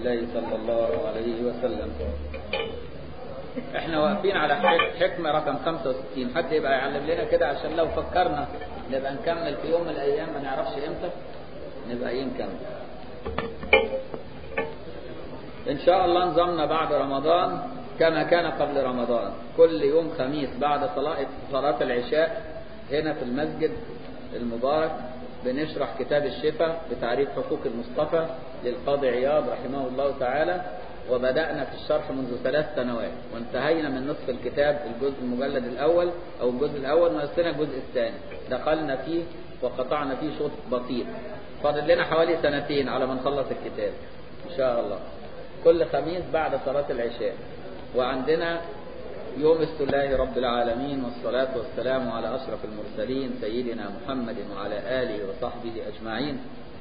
الله صلى الله عليه وسلم احنا واقفين على حكمة رقم 65 حد يبقى يعلم لنا كده عشان لو فكرنا نبقى نكمل في يوم من الايام ما نعرفش امتى نبقى ايه نكمل ان شاء الله نظامنا بعد رمضان كما كان قبل رمضان كل يوم خميس بعد صلاة صلاة العشاء هنا في المسجد المبارك بنشرح كتاب الشفاء بتعريف حقوق المصطفى للقاضي عياض رحمه الله تعالى وبدأنا في الشرح منذ ثلاث سنوات وانتهينا من نصف الكتاب الجزء المجلد الأول أو الجزء الأول ناقصنا الجزء الثاني دخلنا فيه وقطعنا فيه شوط بسيط فاضل لنا حوالي سنتين على ما نخلص الكتاب إن شاء الله كل خميس بعد صلاة العشاء وعندنا يوم الله رب العالمين والصلاة والسلام على أشرف المرسلين سيدنا محمد وعلى آله وصحبه أجمعين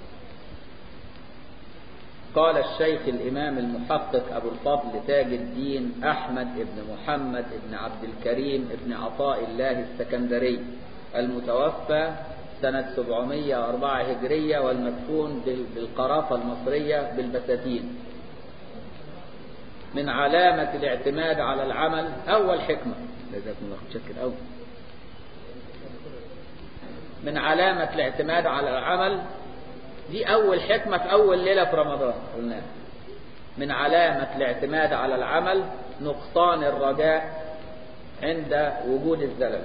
قال الشيخ الإمام المحقق أبو الفضل تاج الدين أحمد بن محمد بن عبد الكريم بن عطاء الله السكندري المتوفى سنة 704 هجرية والمدفون بالقرافة المصرية بالبساتين من علامة الاعتماد على العمل أول حكمة جزاكم الله متشكر أوي من علامة الاعتماد على العمل دي أول حكمة في أول ليلة في رمضان قلناها من علامة الاعتماد على العمل نقصان الرجاء عند وجود الزلل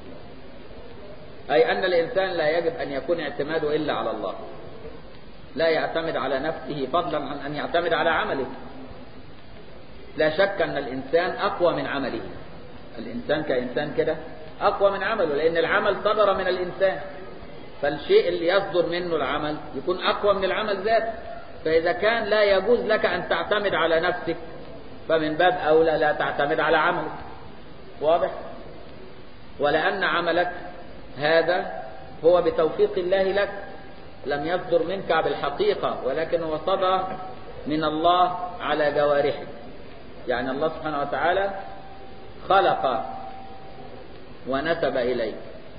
أي أن الإنسان لا يجب أن يكون اعتماده إلا على الله لا يعتمد على نفسه فضلا عن أن يعتمد على عمله لا شك أن الإنسان أقوى من عمله الإنسان كإنسان كده أقوى من عمله لأن العمل صدر من الإنسان فالشيء اللي يصدر منه العمل يكون أقوى من العمل ذاته فإذا كان لا يجوز لك أن تعتمد على نفسك فمن باب أولى لا تعتمد على عملك واضح ولأن عملك هذا هو بتوفيق الله لك لم يصدر منك بالحقيقة ولكن هو صدر من الله على جوارحك يعني الله سبحانه وتعالى خلق ونسب إليك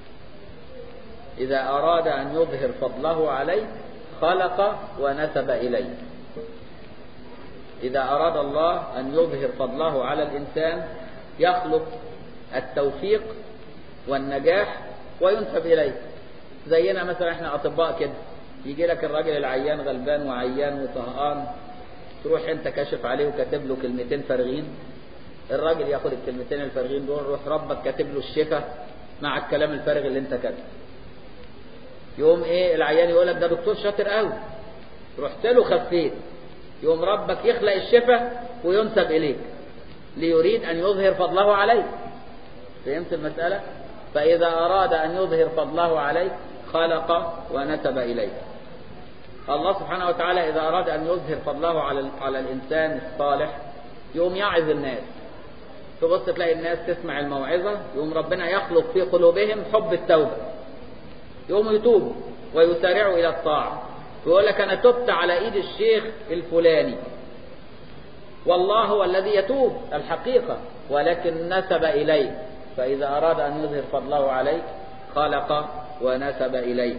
إذا أراد أن يظهر فضله عليك خلق ونسب إليك إذا أراد الله أن يظهر فضله على الإنسان يخلق التوفيق والنجاح وينسب إليك زينا مثلا احنا أطباء كده يجي لك الراجل العيان غلبان وعيان وطهقان تروح انت كاشف عليه وكاتب له كلمتين فارغين الراجل ياخد الكلمتين الفارغين دول روح ربك كاتب له الشفاء مع الكلام الفارغ اللي انت كاتبه يوم ايه العيان يقول لك ده دكتور شاطر قوي رحت له خفيت يوم ربك يخلق الشفاء وينسب اليك ليريد ان يظهر فضله عليك فهمت المسألة فإذا أراد أن يظهر فضله عليك خلق ونسب إليك الله سبحانه وتعالى إذا أراد أن يظهر فضله على على الإنسان الصالح يقوم يعظ الناس تبص تلاقي الناس تسمع الموعظة يقوم ربنا يخلق في قلوبهم حب التوبة يقوموا يتوبوا ويسارعوا إلى الطاعة يقول لك أنا تبت على إيد الشيخ الفلاني والله هو الذي يتوب الحقيقة ولكن نسب إليك فإذا أراد أن يظهر فضله عليك خلق ونسب إليك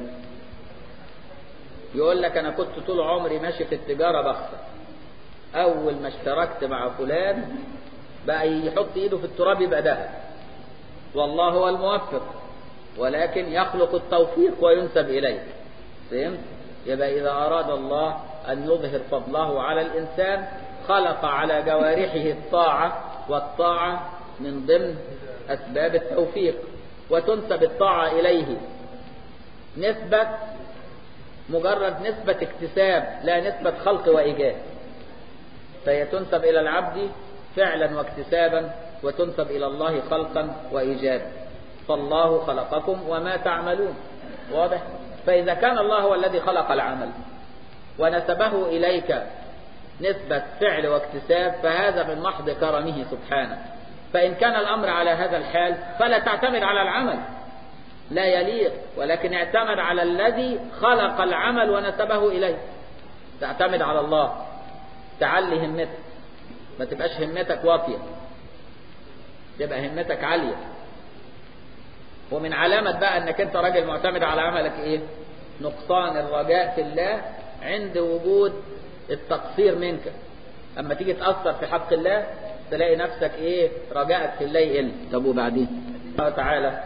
يقول لك أنا كنت طول عمري ماشي في التجارة بخسر أول ما اشتركت مع فلان بقى يحط إيده في التراب يبقى ده والله هو الموفق ولكن يخلق التوفيق وينسب إليه فهمت؟ يبقى إذا أراد الله أن يظهر فضله على الإنسان خلق على جوارحه الطاعة والطاعة من ضمن أسباب التوفيق وتنسب الطاعة إليه نسبة مجرد نسبة اكتساب لا نسبة خلق وإيجاد فهي تنسب إلى العبد فعلا واكتسابا وتنسب إلى الله خلقا وإيجادا فالله خلقكم وما تعملون واضح فإذا كان الله هو الذي خلق العمل ونسبه إليك نسبة فعل واكتساب فهذا من محض كرمه سبحانه فإن كان الأمر على هذا الحال فلا تعتمد على العمل لا يليق ولكن اعتمد على الذي خلق العمل ونسبه إليه تعتمد على الله تعلي همتك ما تبقاش همتك واطية تبقى همتك عالية ومن علامة بقى انك انت راجل معتمد على عملك ايه نقصان الرجاء في الله عند وجود التقصير منك اما تيجي تأثر في حق الله تلاقي نفسك ايه رجائك في الله يقل طب وبعدين الله تعالى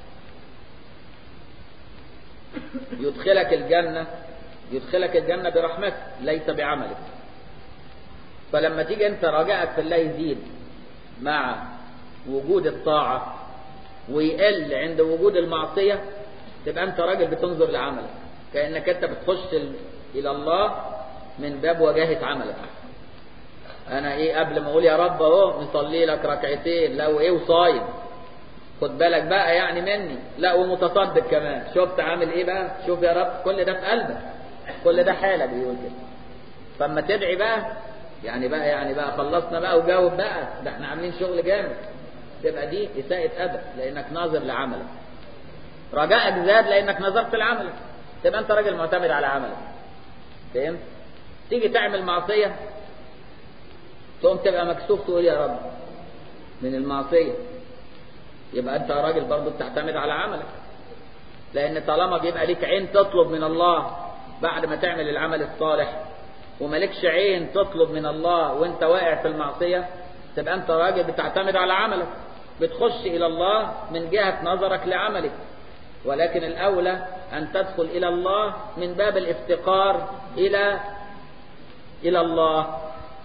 يدخلك الجنة يدخلك الجنة برحمته ليس بعملك فلما تيجي انت رجائك في الله يزيد مع وجود الطاعة ويقل عند وجود المعصية تبقى انت راجل بتنظر لعملك كأنك انت بتخش الى الله من باب وجاهة عملك انا ايه قبل ما اقول يا رب اهو مصلي لك ركعتين لو ايه وصايم خد بالك بقى يعني مني لا ومتصدق كمان شفت عامل ايه بقى شوف يا رب كل ده في قلبك كل ده حالك بيقول كده فاما تدعي بقى يعني بقى يعني بقى خلصنا بقى وجاوب بقى ده احنا عاملين شغل جامد تبقى دي إساءة أدب لأنك ناظر لعملك رجائك زاد لأنك نظرت لعملك تبقى أنت راجل معتمد على عملك فهمت؟ تيجي تعمل معصية تقوم تبقى مكسوف تقول يا رب من المعصية يبقى أنت راجل برضه بتعتمد على عملك لأن طالما بيبقى ليك عين تطلب من الله بعد ما تعمل العمل الصالح وملكش عين تطلب من الله وانت واقع في المعصية تبقى انت راجل بتعتمد على عملك بتخش الى الله من جهة نظرك لعملك ولكن الاولى ان تدخل الى الله من باب الافتقار الى الى الله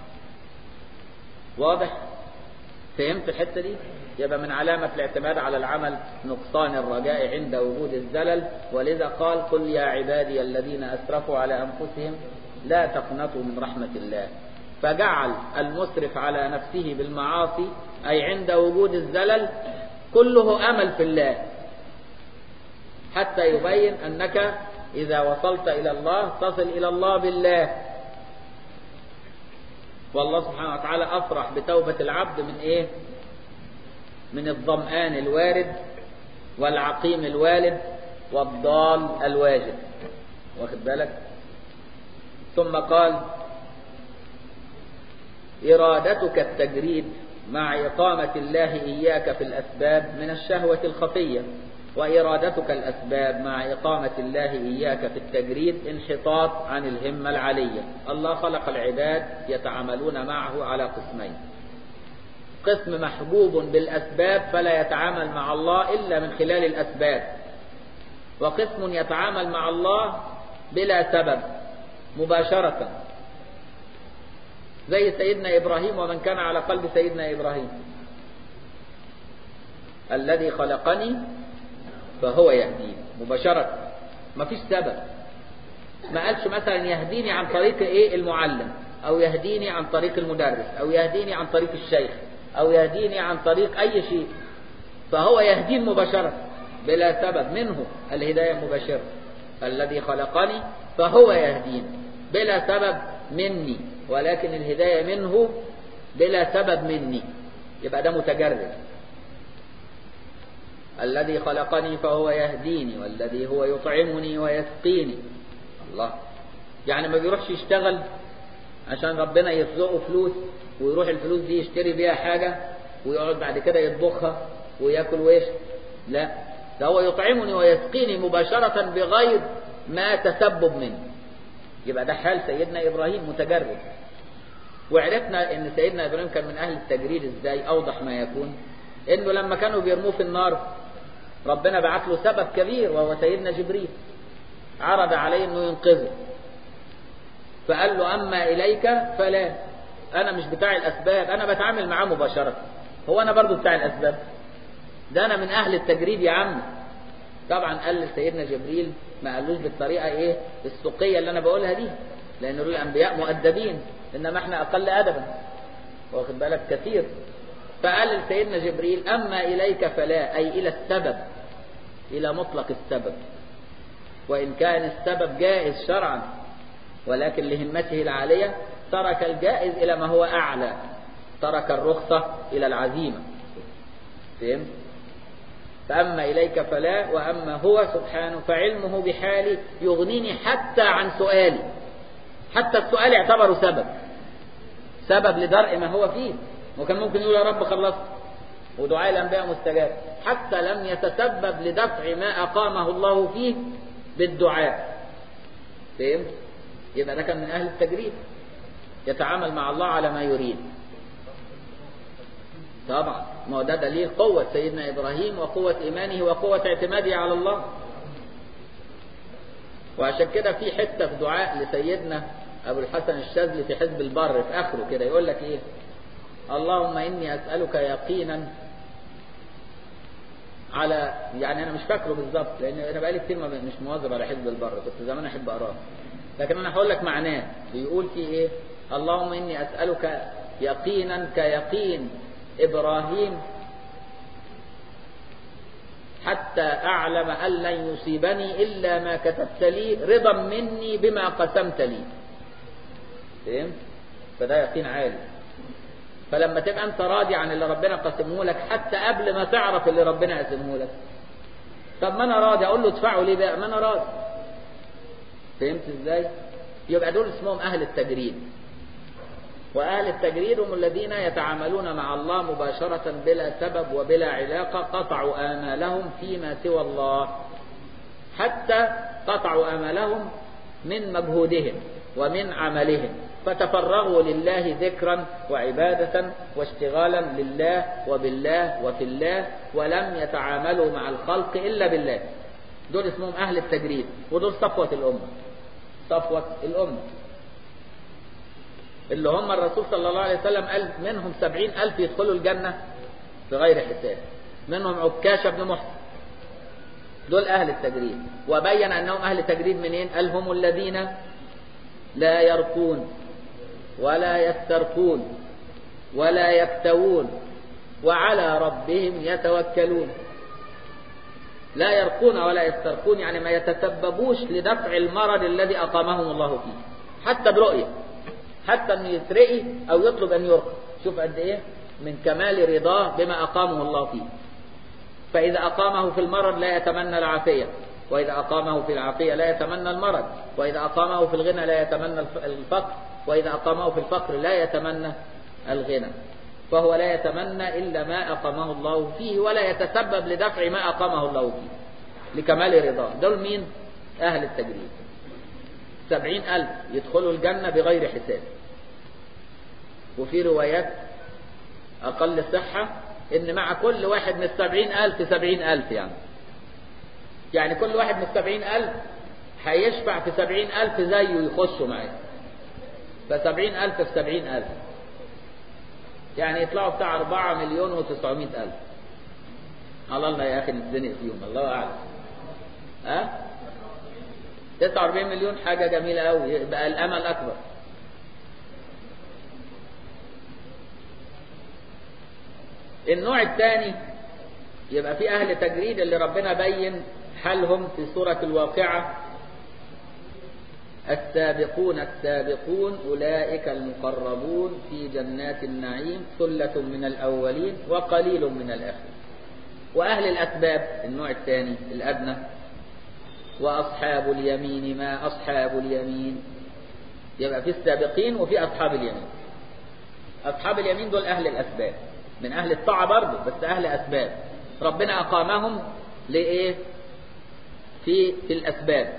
واضح فهمت الحتة دي يبقى من علامة الاعتماد على العمل نقصان الرجاء عند وجود الزلل ولذا قال قل يا عبادي الذين أسرفوا على أنفسهم لا تقنطوا من رحمة الله فجعل المسرف على نفسه بالمعاصي أي عند وجود الزلل كله أمل في الله حتى يبين أنك إذا وصلت إلى الله تصل إلى الله بالله والله سبحانه وتعالى أفرح بتوبة العبد من إيه من الظمآن الوارد والعقيم الوالد والضال الواجد واخد بالك ثم قال إرادتك التجريد مع إقامة الله إياك في الأسباب من الشهوة الخفية وإرادتك الأسباب مع إقامة الله إياك في التجريد انحطاط عن الهمة العلية الله خلق العباد يتعاملون معه على قسمين قسم محبوب بالأسباب فلا يتعامل مع الله إلا من خلال الأسباب وقسم يتعامل مع الله بلا سبب مباشرة زي سيدنا إبراهيم ومن كان على قلب سيدنا إبراهيم الذي خلقني فهو يهديني مباشرة ما فيش سبب ما قالش مثلا يهديني عن طريق ايه المعلم او يهديني عن طريق المدرس او يهديني عن طريق الشيخ او يهديني عن طريق اي شيء فهو يهدين مباشرة بلا سبب منه الهداية مباشرة الذي خلقني فهو يهديني بلا سبب مني ولكن الهداية منه بلا سبب مني يبقى ده متجرد الذي خلقني فهو يهديني والذي هو يطعمني ويسقيني الله يعني ما بيروحش يشتغل عشان ربنا يرزقه فلوس ويروح الفلوس دي يشتري بيها حاجة ويقعد بعد كده يطبخها وياكل ويشرب لا ده هو يطعمني ويسقيني مباشرة بغير ما تسبب منه يبقى ده حال سيدنا إبراهيم متجرد وعرفنا ان سيدنا إبراهيم كان من أهل التجريد ازاي أوضح ما يكون انه لما كانوا بيرموه في النار ربنا بعت له سبب كبير وهو سيدنا جبريل عرض عليه انه ينقذه فقال له اما اليك فلا انا مش بتاع الاسباب انا بتعامل معاه مباشرة هو انا برضو بتاع الاسباب ده انا من اهل التجريد يا عم طبعا قال لسيدنا جبريل ما قالوش بالطريقة ايه السقية اللي انا بقولها دي لان دول الانبياء مؤدبين انما احنا اقل ادبا واخد بالك كثير فقال لسيدنا جبريل أما إليك فلا أي إلى السبب إلى مطلق السبب وإن كان السبب جائز شرعا ولكن لهمته العالية ترك الجائز إلى ما هو أعلى ترك الرخصة إلى العزيمة فهم؟ فأما إليك فلا وأما هو سبحانه فعلمه بحالي يغنيني حتى عن سؤالي حتى السؤال يعتبر سبب سبب لدرء ما هو فيه وكان ممكن يقول يا رب خلصت ودعاء الأنبياء مستجاب حتى لم يتسبب لدفع ما أقامه الله فيه بالدعاء فهمت؟ يبقى ده كان من أهل التجريد يتعامل مع الله على ما يريد طبعا ما هو ده دليل قوة سيدنا إبراهيم وقوة إيمانه وقوة اعتماده على الله وعشان كده في حتة في دعاء لسيدنا أبو الحسن الشاذلي في حزب البر في آخره كده يقول لك إيه اللهم إني أسألك يقينا على يعني أنا مش فاكره بالظبط لأن أنا بقالي كتير ما مش مواظب على حزب البر كنت زمان أحب أقراه لكن أنا هقول لك معناه بيقول فيه إيه اللهم إني أسألك يقينا كيقين إبراهيم حتى أعلم أن لن يصيبني إلا ما كتبت لي رضا مني بما قسمت لي فهمت؟ فده يقين عالي فلما تبقى أنت راضي عن اللي ربنا قسمه لك حتى قبل ما تعرف اللي ربنا قسمه لك طب ما أنا راضي أقول له ادفعه ليه بقى ما أنا راضي فهمت إزاي؟ يبقى دول اسمهم أهل التجريد وأهل التجريد هم الذين يتعاملون مع الله مباشرة بلا سبب وبلا علاقة قطعوا آمالهم فيما سوى الله حتى قطعوا آمالهم من مجهودهم ومن عملهم فتفرغوا لله ذكرا وعبادة واشتغالا لله وبالله وفي الله ولم يتعاملوا مع الخلق إلا بالله دول اسمهم أهل التجريد ودول صفوة الأمة صفوة الأمة اللي هم الرسول صلى الله عليه وسلم قال منهم سبعين ألف يدخلوا الجنة بغير حساب منهم عكاشة بن محسن دول أهل التجريد وبين أنهم أهل تجريد منين قال هم الذين لا يرقون ولا يسترقون ولا يكتوون وعلى ربهم يتوكلون لا يرقون ولا يسترقون يعني ما يتسببوش لدفع المرض الذي أقامهم الله فيه حتى برؤية حتى انه يسرقي او يطلب ان يرقى شوف قد ايه من كمال رضاه بما اقامه الله فيه فاذا اقامه في المرض لا يتمنى العافيه واذا اقامه في العافيه لا يتمنى المرض واذا اقامه في الغنى لا يتمنى الفقر واذا اقامه في الفقر لا يتمنى الغنى فهو لا يتمنى الا ما اقامه الله فيه ولا يتسبب لدفع ما اقامه الله فيه لكمال رضاه دول مين اهل التجريد سبعين ألف يدخلوا الجنة بغير حساب وفي روايات أقل صحة إن مع كل واحد من السبعين ألف سبعين ألف يعني يعني كل واحد من السبعين ألف هيشفع في سبعين ألف زيه يخشوا معاه فسبعين ألف في سبعين ألف يعني يطلعوا بتاع أربعة مليون وتسعمائة ألف على الله يا أخي نتزنق فيهم الله أعلم ها أه؟ 49 مليون حاجة جميلة قوي يبقى الأمل أكبر النوع الثاني يبقى في أهل تجريد اللي ربنا بين حالهم في سورة الواقعة السابقون السابقون أولئك المقربون في جنات النعيم ثلة من الأولين وقليل من الآخرين وأهل الأسباب النوع الثاني الأدنى وأصحاب اليمين ما أصحاب اليمين يبقى في السابقين وفي أصحاب اليمين أصحاب اليمين دول أهل الأسباب من أهل الطاعة برضه بس أهل أسباب ربنا أقامهم لإيه في في الأسباب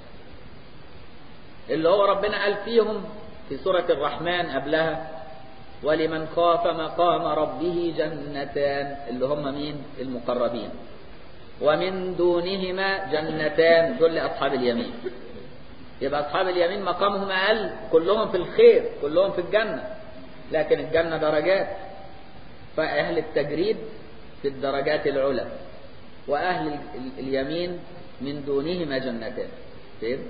اللي هو ربنا قال فيهم في سورة الرحمن قبلها ولمن خاف مقام ربه جنتان اللي هم مين المقربين ومن دونهما جنتان دول أصحاب اليمين يبقى أصحاب اليمين مقامهم أقل كلهم في الخير كلهم في الجنة لكن الجنة درجات فأهل التجريد في الدرجات العلى وأهل اليمين من دونهما جنتان فهمت؟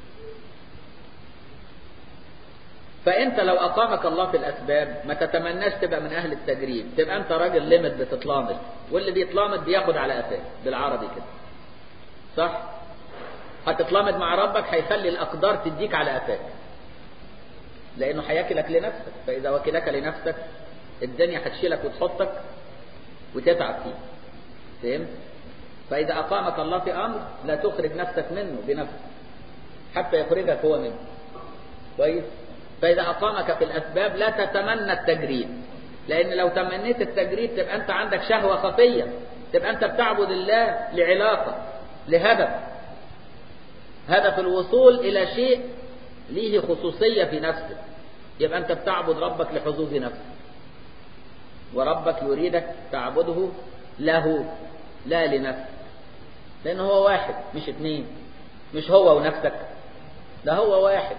فانت لو اقامك الله في الاسباب ما تتمناش تبقى من اهل التجريب تبقى انت راجل ليمت بتتلامط واللي بيتلامط بياخد على قفاه بالعربي كده صح هتتلامط مع ربك هيخلي الاقدار تديك على قفاك لانه هياكلك لنفسك فاذا وكلك لنفسك الدنيا هتشيلك وتحطك وتتعب فيه فهمت فاذا اقامك الله في امر لا تخرج نفسك منه بنفسك حتى يخرجك هو منه كويس فإذا أقامك في الأسباب لا تتمنى التجريد لأن لو تمنيت التجريد تبقى أنت عندك شهوة خفية تبقى أنت بتعبد الله لعلاقة لهدف هدف الوصول إلى شيء ليه خصوصية في نفسه يبقى أنت بتعبد ربك لحظوظ نفسك وربك يريدك تعبده له لا لنفسك لأنه هو واحد مش اتنين مش هو ونفسك ده هو واحد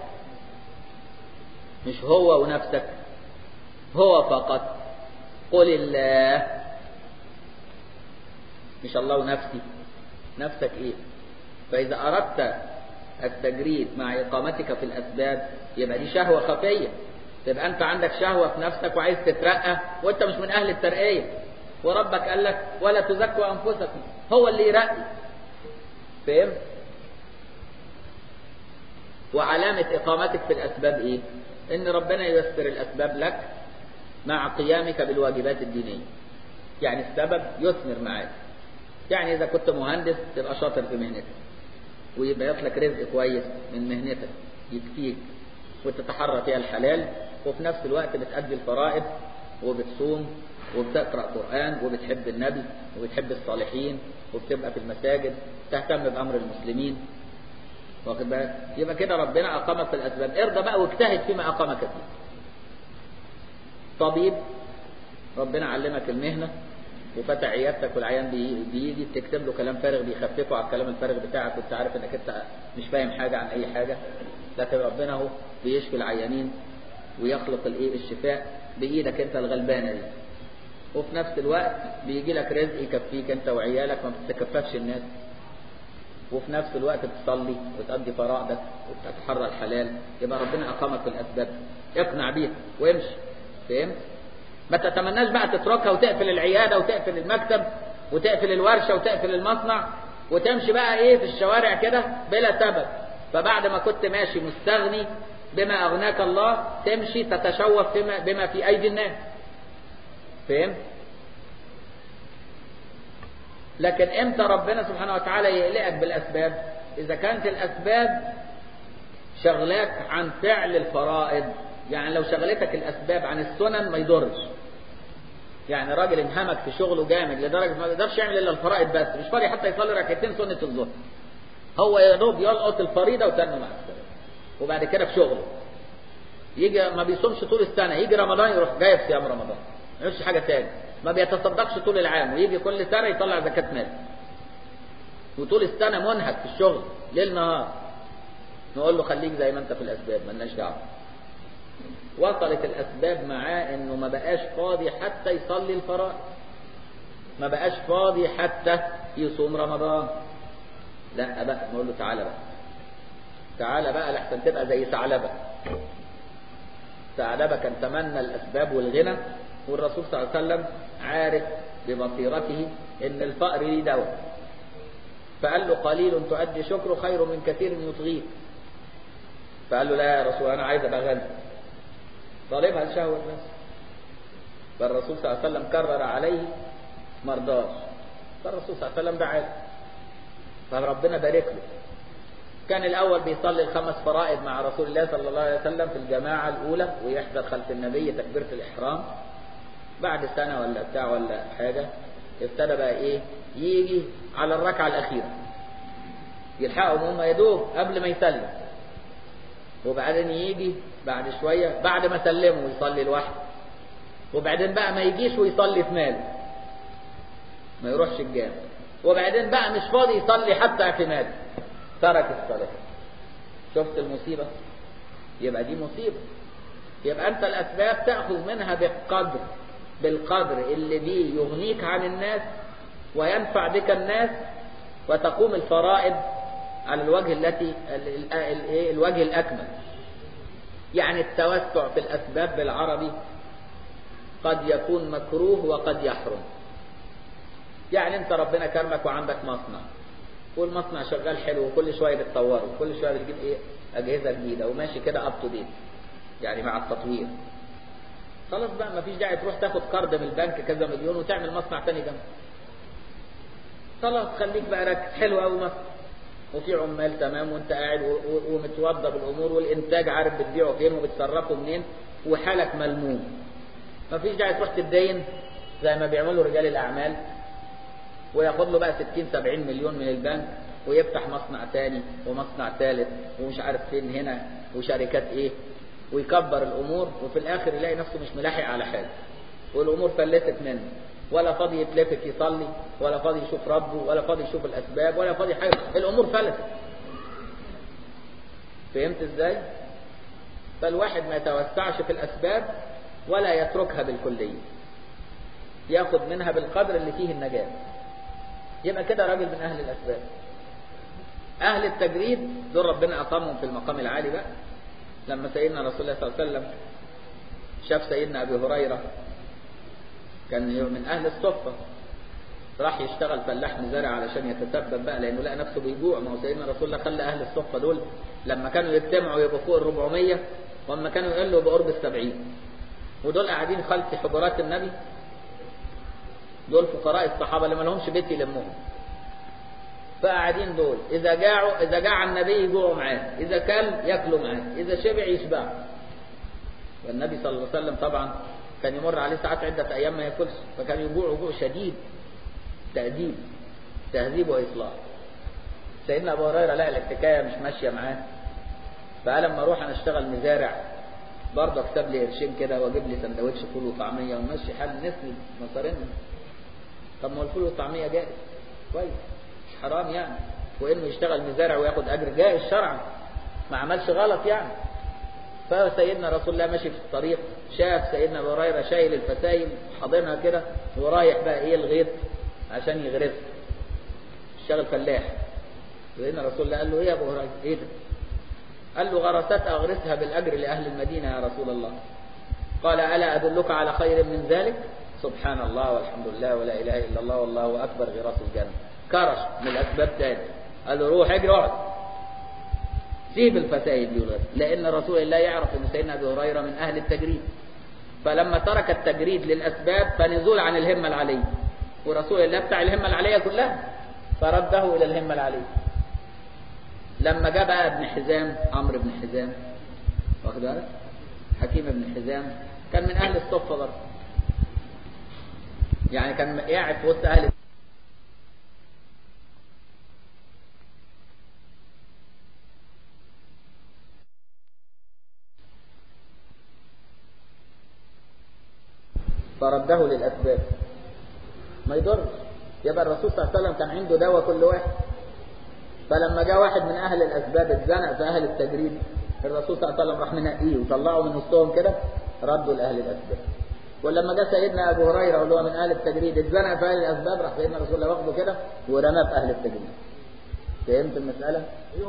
مش هو ونفسك هو فقط قل الله مش الله ونفسي نفسك ايه فإذا أردت التجريد مع إقامتك في الأسباب يبقى دي شهوة خفية تبقى أنت عندك شهوة في نفسك وعايز تترقى وأنت مش من أهل الترقية وربك قال لك ولا تزكوا أنفسكم هو اللي يرقي فهمت؟ وعلامة إقامتك في الأسباب إيه؟ إن ربنا ييسر الأسباب لك مع قيامك بالواجبات الدينية يعني السبب يثمر معاك يعني إذا كنت مهندس تبقى شاطر في مهنتك ويبقى يطلق رزق كويس من مهنتك يكفيك وتتحرى فيها الحلال وفي نفس الوقت بتأدي الفرائض وبتصوم وبتقرأ قرآن وبتحب النبي وبتحب الصالحين وبتبقى في المساجد تهتم بأمر المسلمين واخد بالك يبقى كده ربنا أقامك في الأسباب ارضى بقى واجتهد فيما أقامك فيه طبيب ربنا علمك المهنة وفتح عيادتك والعيان بيجي بتكتب له كلام فارغ بيخففه على الكلام الفارغ بتاعك وانت عارف انك انت مش فاهم حاجة عن اي حاجة لكن ربنا هو بيشفي العيانين ويخلق الايه الشفاء بايدك انت الغلبانة دي وفي نفس الوقت بيجي لك رزق يكفيك انت وعيالك ما بتتكففش الناس وفي نفس الوقت بتصلي وتقضي فرائضك وبتتحرى الحلال يبقى ربنا اقامك في الاسباب اقنع بيها وامشي فهمت ما تتمناش بقى تتركها وتقفل العياده وتقفل المكتب وتقفل الورشه وتقفل المصنع وتمشي بقى ايه في الشوارع كده بلا سبب فبعد ما كنت ماشي مستغني بما اغناك الله تمشي تتشوف بما, بما في ايدي الناس فهمت لكن امتى ربنا سبحانه وتعالى يقلقك بالاسباب اذا كانت الاسباب شغلاك عن فعل الفرائض يعني لو شغلتك الاسباب عن السنن ما يضرش يعني راجل انهمك في شغله جامد لدرجه ما يقدرش يعمل الا الفرائض بس مش فاضي حتى يصلي ركعتين سنه الظهر هو يا دوب يلقط الفريضه وتنه مع السلامه وبعد كده في شغله يجي ما بيصومش طول السنه يجي رمضان يروح جايب صيام رمضان ما يعملش حاجه تاني ما بيتصدقش طول العام ويجي كل سنه يطلع زكاه مال وطول السنه منهك في الشغل ليل نهار نقول له خليك زي ما انت في الاسباب مالناش دعوه وصلت الأسباب معاه إنه ما بقاش فاضي حتى يصلي الفرائض ما بقاش فاضي حتى يصوم رمضان لا بقى نقول له تعالى بقى تعالى بقى لحسن تبقى زي ثعلبة ثعلبة كان تمنى الأسباب والغنى والرسول صلى الله عليه وسلم عارف ببصيرته إن الفقر ليه دواء فقال له قليل تؤدي شكره خير من كثير يطغيك فقال له لا يا رسول أنا عايز أبقى غني طالبها الشهوة بس فالرسول صلى الله عليه وسلم كرر عليه مرضاش فالرسول صلى الله عليه وسلم دعا فربنا بارك له كان الأول بيصلي الخمس فرائض مع رسول الله صلى الله عليه وسلم في الجماعة الأولى ويحضر خلف النبي تكبيرة الإحرام بعد سنة ولا بتاع ولا حاجة ابتدى بقى إيه يجي على الركعة الأخيرة يلحقهم هم يدوب قبل ما يسلم وبعدين يجي بعد شوية بعد ما سلمه ويصلي لوحده وبعدين بقى ما يجيش ويصلي في ماله ما يروحش الجامع وبعدين بقى مش فاضي يصلي حتى في ماله ترك الصلاة شفت المصيبة يبقى دي مصيبة يبقى أنت الأسباب تأخذ منها بالقدر بالقدر اللي بيه يغنيك عن الناس وينفع بك الناس وتقوم الفرائض على الوجه التي الوجه الأكمل يعني التوسع في الأسباب بالعربي قد يكون مكروه وقد يحرم يعني انت ربنا كرمك وعندك مصنع والمصنع شغال حلو وكل شويه بتطوره وكل شويه بتجيب ايه اجهزه جديده وماشي كده اب تو ديت يعني مع التطوير خلاص بقى مفيش داعي تروح تاخد قرض من البنك كذا مليون وتعمل مصنع تاني جنبه خلاص خليك بقى راكز حلو قوي مصنع وفي عمال تمام وانت قاعد ومتوضى بالامور والانتاج عارف بتبيعه فين وبتصرفه منين وحالك ملموم مفيش داعي تروح تتدين زي ما بيعملوا رجال الاعمال وياخد له بقى 60 70 مليون من البنك ويفتح مصنع تاني ومصنع ثالث ومش عارف فين هنا وشركات ايه ويكبر الامور وفي الاخر يلاقي نفسه مش ملاحق على حاجه والامور فلتت منه ولا فاضي يتلفت يصلي ولا فاضي يشوف ربه ولا فاضي يشوف الاسباب ولا فاضي حاجه الامور فلتت فهمت ازاي فالواحد ما يتوسعش في الاسباب ولا يتركها بالكليه ياخد منها بالقدر اللي فيه النجاه يبقى كده راجل من اهل الاسباب اهل التجريد دول ربنا اقامهم في المقام العالي بقى لما سيدنا رسول الله صلى الله عليه وسلم شاف سيدنا ابي هريره كان من اهل الصفه راح يشتغل فلاح مزارع علشان يتسبب بقى لانه لقى نفسه بيجوع ما هو سيدنا رسول الله خلى اهل الصفه دول لما كانوا يجتمعوا يبقوا فوق ال 400 واما كانوا يقلوا بقرب ال 70 ودول قاعدين خلف حجرات النبي دول فقراء الصحابه اللي ما لهمش بيت يلمهم فقاعدين دول اذا جاعوا اذا جاع النبي يجوعوا معاه اذا كل ياكلوا معاه اذا شبع يشبع والنبي صلى الله عليه وسلم طبعا كان يمر عليه ساعات عده ايام ما ياكلش فكان يجوع جوع شديد تأديب تهذيب وإصلاح سيدنا أبو هريرة لقى الحكاية مش ماشية معاه فقال لما أروح أنا أشتغل مزارع برضه أكتب لي قرشين كده وأجيب لي سندوتش فول وطعمية ونمشي حال نسند مصارينا طب ما هو الفول والطعمية جائز كويس مش حرام يعني وإنه يشتغل مزارع وياخد أجر جائز شرعا ما عملش غلط يعني فسيدنا رسول الله ماشي في الطريق شاف سيدنا ابو هريره شايل الفسايل حاضنها كده ورايح بقى ايه الغيط عشان يغرس اشتغل فلاح سيدنا رسول الله قال له ايه يا ابو هريره ايه ده قال له غرست اغرسها بالاجر لاهل المدينه يا رسول الله قال الا ادلك على خير من ذلك سبحان الله والحمد لله ولا اله الا الله والله اكبر غراس الجنه كرش من الاسباب تاني قال له روح اجري اقعد سيب الفسائد دي والغرس لان رسول الله يعرف ان سيدنا ابي هريره من اهل التجريد فلما ترك التجريد للاسباب فنزول عن الهمه العليه ورسول الله بتاع الهمة العالية كلها فرده إلى الهمة العالية لما جاء بقى ابن حزام عمرو بن حزام واخد بالك حكيم بن حزام كان من أهل الصفة برضه يعني كان قاعد في وسط أهل فرده للأسباب ما يضرش يبقى الرسول صلى الله عليه وسلم كان عنده دواء كل واحد فلما جاء واحد من اهل الاسباب اتزنق في اهل التجريد الرسول صلى الله عليه وسلم راح منقيه وطلعه من وسطهم كده ردوا لاهل الاسباب ولما جاء سيدنا ابو هريره واللي هو من اهل التجريد اتزنق في اهل الاسباب راح سيدنا رسول الله واخده كده ورماه في اهل التجريد فهمت المساله؟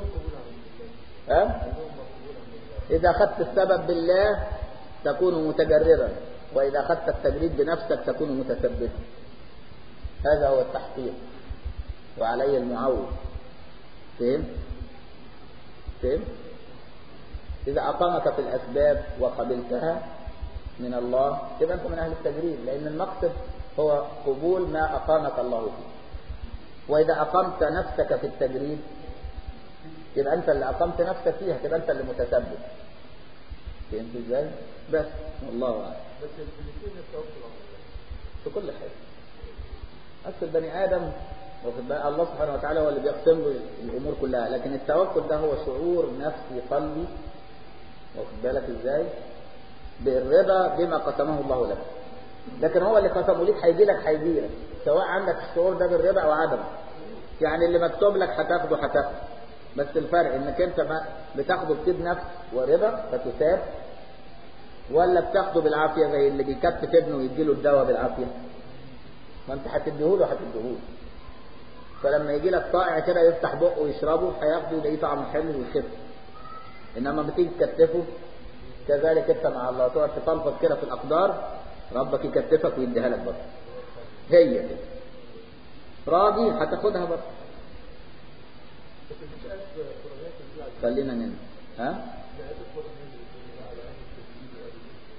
ها؟ اذا اخذت السبب بالله تكون متجررا واذا اخذت التجريد بنفسك تكون متثبتا هذا هو التحقيق وعليه المعول فهم فهم إذا أقامك في الأسباب وقبلتها من الله تبقى أنت من أهل التجريد لأن المقصد هو قبول ما أقامك الله فيه وإذا أقمت نفسك في التجريد يبقى أنت اللي أقمت نفسك فيها تبقى أنت اللي متثبت فهمت إزاي؟ بس والله أعلم بس الاثنين يتوكلوا على الله في كل حاجة أصل البني آدم واخد بالك الله سبحانه وتعالى هو اللي بيقسم له الأمور كلها لكن التوكل ده هو شعور نفسي قلبي واخد بالك إزاي بالرضا بما قسمه الله لك لكن هو اللي قسمه ليك هيجي لك هيجي لك سواء عندك الشعور ده بالرضا أو عدمه يعني اللي مكتوب لك هتاخده هتاخده بس الفرق انك انت ما بتاخده بطيب نفس ورضا فتثاب ولا بتاخده بالعافيه زي اللي بيكتف ابنه ويديله الدواء بالعافيه ما انت هتديهوله هتديهوله فلما يجي لك طائع كده يفتح بقه ويشربه هياخده يلاقيه طعمه حلو ويخف انما بتيجي تكتفه كذلك انت مع الله تقعد تفلفظ كده في الاقدار ربك يكتفك ويديها لك برضه هي كده راضي هتاخدها برضه بس مفيش آيات قرآنية تنزل على خلينا ننسى ها الآيات القرآنية اللي بتنزل على أهل التجديد وأهل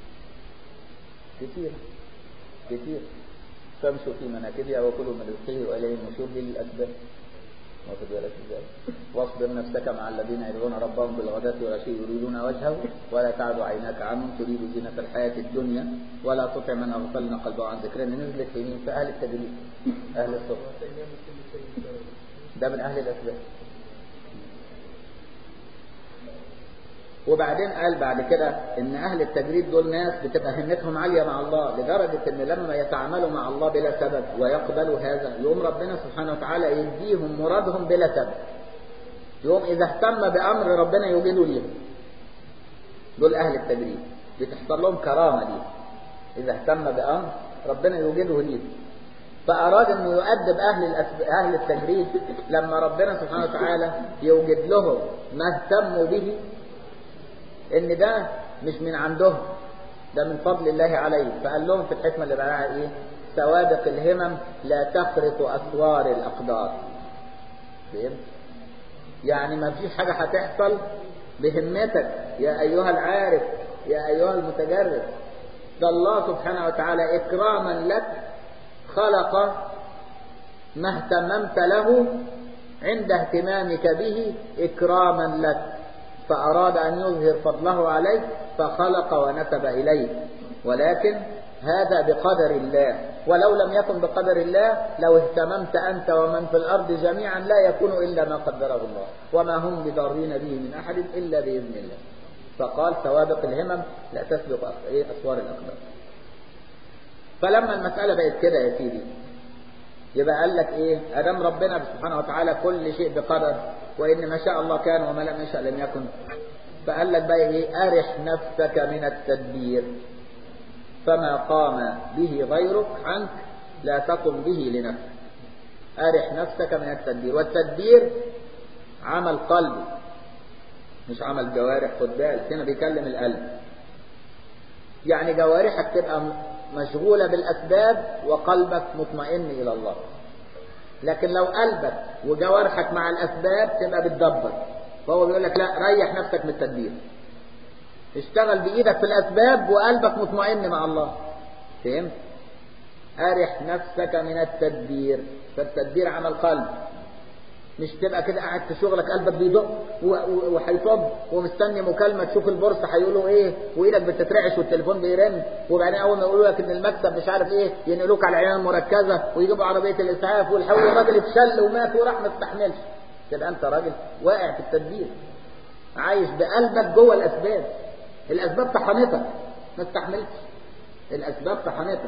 كتير كتير فامشوا في مناكبها وكلوا من رزقه واليه النشور دي للاسباب واخد بالك ازاي واصبر نفسك مع الذين يدعون ربهم بالغداة والعشي يريدون وجهه ولا تعد عيناك عنهم تريد زينة الحياة الدنيا ولا تطع من اغفلنا قلبه عن ذكرنا نزلت في مين في اهل التدريب اهل الصبر وآتيناه من كل شيء سببا. ده من اهل الاسباب وبعدين قال بعد كده ان اهل التجريد دول ناس بتبقى همتهم عاليه مع الله لدرجه ان لما يتعاملوا مع الله بلا سبب ويقبلوا هذا يوم ربنا سبحانه وتعالى يديهم مرادهم بلا سبب يوم اذا اهتم بامر ربنا يوجده ليهم دول اهل التجريد بتحصل لهم كرامه دي اذا اهتم بامر ربنا يوجده ليهم فأراد أنه يؤدب أهل الأسب... أهل التجريد لما ربنا سبحانه وتعالى يوجد لهم ما اهتموا به إن ده مش من عندهم ده من فضل الله عليه فقال لهم في الحكمة اللي بعدها إيه سوابق الهمم لا تخرق أسوار الأقدار فهمت؟ يعني ما فيش حاجة هتحصل بهمتك يا أيها العارف يا أيها المتجرد ده الله سبحانه وتعالى إكراما لك خلق ما اهتممت له عند اهتمامك به إكراما لك فأراد أن يظهر فضله عليك فخلق ونسب إليك ولكن هذا بقدر الله ولو لم يكن بقدر الله لو اهتممت أنت ومن في الأرض جميعا لا يكون إلا ما قدره الله وما هم بضارين به من أحد إلا بإذن الله فقال سوابق الهمم لا تسبق أسوار الأقدار فلما المسألة بقت كده يا سيدي يبقى قال لك ايه ادام ربنا سبحانه وتعالى كل شيء بقدر وان ما شاء الله كان وما لم يشاء لم يكن فقال لك بقى ايه ارح نفسك من التدبير فما قام به غيرك عنك لا تقم به لنفسك ارح نفسك من التدبير والتدبير عمل قلبي مش عمل جوارح خد بالك هنا بيكلم القلب يعني جوارحك تبقى مشغولة بالأسباب وقلبك مطمئن إلى الله لكن لو قلبك وجوارحك مع الأسباب تبقى بتدبر فهو بيقول لك لا ريح نفسك من التدبير اشتغل بإيدك في الأسباب وقلبك مطمئن مع الله فهمت؟ أرح نفسك من التدبير فالتدبير عمل قلب مش تبقى كده قاعد في شغلك قلبك بيدق وهيطب ومستني مكالمه تشوف البورصه هيقولوا ايه وايدك بتترعش والتليفون بيرن وبعدين اول ما يقولوا لك ان المكسب مش عارف ايه ينقلوك على العيادة المركزه ويجيبوا عربيه الاسعاف والحول الراجل اتشل ومات وراح ما استحملش تبقى انت راجل واقع في التدبير عايش بقلبك جوه الاسباب الاسباب طحنتك ما استحملتش الاسباب طحنتك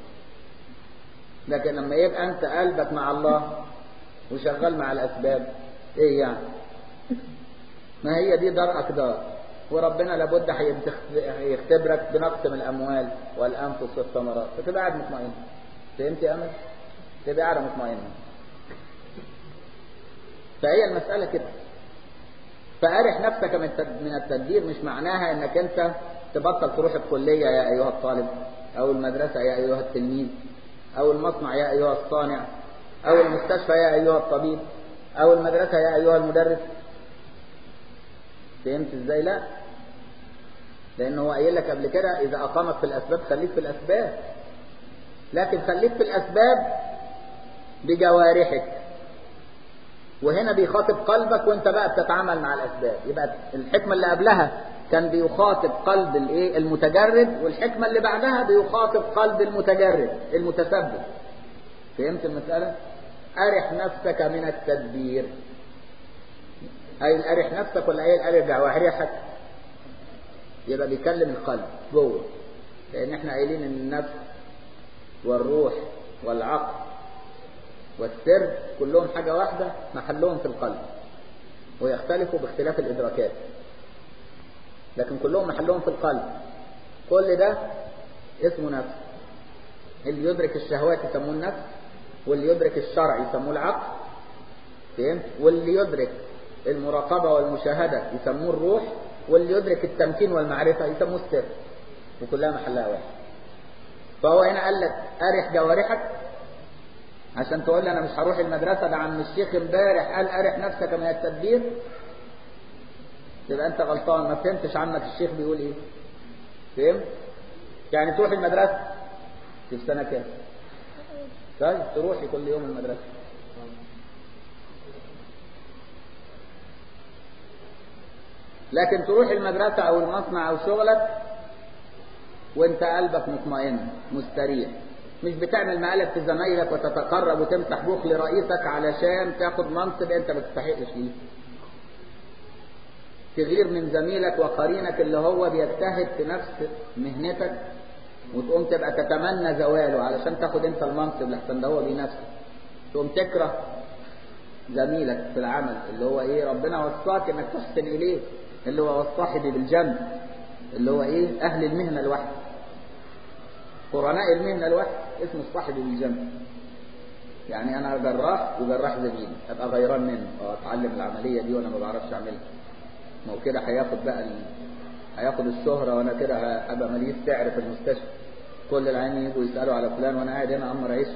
لكن لما يبقى انت قلبك مع الله وشغال مع الأسباب إيه يعني ما هي دي دار أقدار وربنا لابد هيختبرك بنقص من الأموال والأنفس والثمرات فتبقى قاعد مطمئن فهمت يا أمل؟ تبقى قاعد مطمئن فهي المسألة كده فأرح نفسك من التدبير مش معناها انك انت تبطل تروح الكلية يا أيها الطالب أو المدرسة يا أيها التلميذ أو المصنع يا أيها الصانع أو المستشفى يا أيها الطبيب أو المدرسة يا أيها المدرس فهمت ازاي لا لأنه هو قايل لك قبل كده إذا أقامك في الأسباب خليك في الأسباب لكن خليك في الأسباب بجوارحك وهنا بيخاطب قلبك وانت بقى بتتعامل مع الأسباب يبقى الحكمة اللي قبلها كان بيخاطب قلب الايه المتجرد والحكمة اللي بعدها بيخاطب قلب المتجرد المتسبب فهمت المسألة أرح نفسك من التدبير أي أرح نفسك ولا أي أرح جوارحك يبقى بيكلم القلب جوه لأن احنا قايلين ان النفس والروح والعقل والسر كلهم حاجة واحدة محلهم في القلب ويختلفوا باختلاف الإدراكات لكن كلهم محلهم في القلب كل ده اسمه نفس اللي يدرك الشهوات يسموه النفس واللي يدرك الشرع يسموه العقل فهمت واللي يدرك المراقبة والمشاهدة يسموه الروح واللي يدرك التمكين والمعرفة يسموه السر وكلها محلها واحد فهو هنا قال لك أرح جوارحك عشان تقول لي أنا مش هروح المدرسة ده عم الشيخ امبارح قال أرح نفسك من التدبير يبقى أنت غلطان ما فهمتش عنك الشيخ بيقول إيه فهمت؟ يعني تروح المدرسة في سنة كام؟ طيب تروحي كل يوم المدرسة لكن تروح المدرسة أو المصنع أو شغلك وانت قلبك مطمئن مستريح مش بتعمل مقالب في زمايلك وتتقرب وتمسح بوخ لرئيسك علشان تاخد منصب انت ما تستحقش ليه تغير من زميلك وقرينك اللي هو بيجتهد في نفس مهنتك وتقوم تبقى تتمنى زواله علشان تاخد انت المنصب لحسن ده هو بنفسه تقوم تكره زميلك في العمل اللي هو ايه ربنا وصاك انك تحسن اليه اللي هو والصاحب بالجنب اللي هو ايه اهل المهنه الواحده قرناء المهنه الواحده اسمه الصاحب بالجنب يعني انا جراح وجراح زميلي ابقى غيران منه او اتعلم العمليه دي وانا ما بعرفش اعملها ما هو كده هياخد بقى ال... هياخد الشهره وانا كده هبقى ماليش سعر في المستشفى كل العين يجوا يسالوا على فلان وانا قاعد هنا امر عيش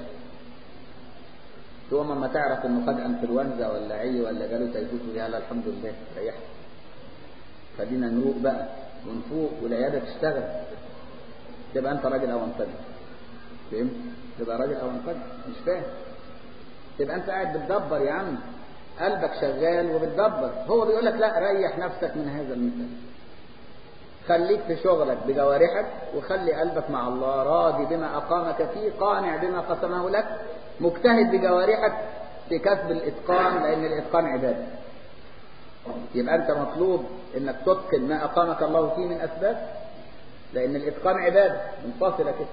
ثم اما تعرف انه خد انفلونزا ولا عي ولا جاله تيفوس يا لا الحمد لله ريحت خلينا نروق بقى ونفوق والعياده تشتغل تبقى انت راجل او انطجي فهمت؟ تبقى راجل او انطجي مش فاهم تبقى انت قاعد بتدبر يا عم قلبك شغال وبتدبر هو بيقول لك لا ريح نفسك من هذا المثال خليك في شغلك بجوارحك وخلي قلبك مع الله راضي بما أقامك فيه قانع بما قسمه لك مجتهد بجوارحك في كسب الإتقان لأن الإتقان عبادة يبقى أنت مطلوب أنك تتقن ما أقامك الله فيه من أسباب لأن الإتقان عبادة منفصلة كده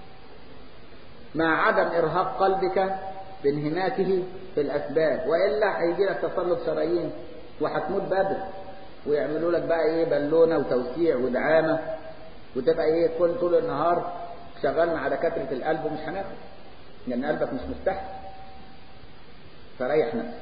مع عدم إرهاق قلبك بانهماكه في الأسباب وإلا هيجي لك تصلب شرايين وهتموت بدري ويعملوا لك بقى ايه بالونه وتوسيع ودعامه وتبقى ايه كل طول النهار شغال مع دكاتره القلب ومش هناخد لان قلبك مش مستحي فريح نفسك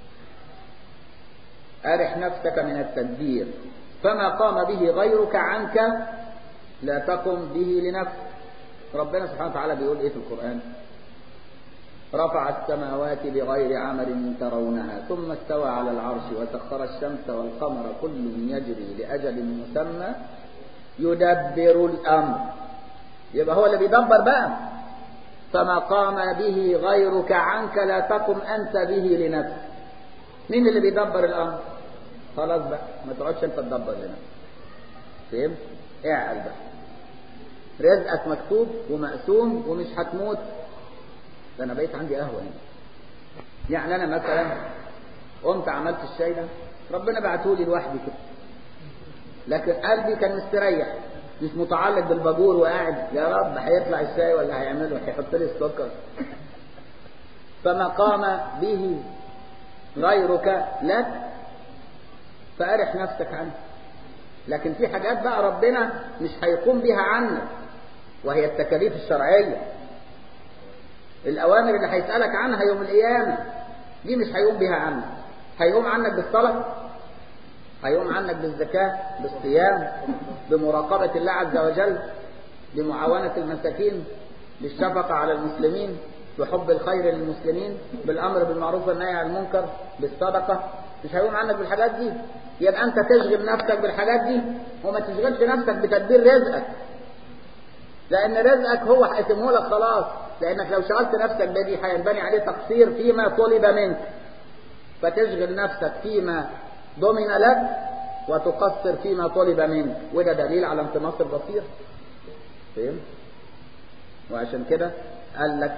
ارح نفسك من التدبير فما قام به غيرك عنك لا تقم به لنفسك ربنا سبحانه وتعالى بيقول ايه في القران رفع السماوات بغير عمل ترونها ثم استوى على العرش وسخر الشمس والقمر كل يجري لأجل مسمى يدبر الأمر يبقى هو اللي بيدبر بقى فما قام به غيرك عنك لا تقم أنت به لنفسك مين اللي بيدبر الأمر خلاص بقى ما تقعدش أنت تدبر لنفسك فهمت اعقل بقى رزقك مكتوب ومقسوم ومش هتموت ده انا بقيت عندي قهوه هنا يعني انا مثلا قمت عملت الشاي ده ربنا بعته لي لوحدي كده لكن قلبي كان مستريح مش متعلق بالباجور وقاعد يا رب هيطلع الشاي ولا هيعمله هيحط لي السكر فما قام به غيرك لك فارح نفسك عنه لكن في حاجات بقى ربنا مش هيقوم بها عنك وهي التكاليف الشرعيه الأوامر اللي هيسألك عنها يوم القيامة دي مش هيقوم بها عنك هيقوم عنك بالصلاة هيقوم عنك بالزكاة بالصيام بمراقبة الله عز وجل بمعاونة المساكين بالشفقة على المسلمين بحب الخير للمسلمين بالأمر بالمعروف والنهي عن المنكر بالصدقة مش هيقوم عنك بالحاجات دي يبقى أنت تشغل نفسك بالحاجات دي وما تشغلش نفسك بتدبير رزقك لأن رزقك هو هيتمه لك خلاص لأنك لو شغلت نفسك بدي هينبني عليه تقصير فيما طلب منك فتشغل نفسك فيما ضمن لك وتقصر فيما طلب منك وده دليل على انطماس البصير فهمت؟ وعشان كده قال لك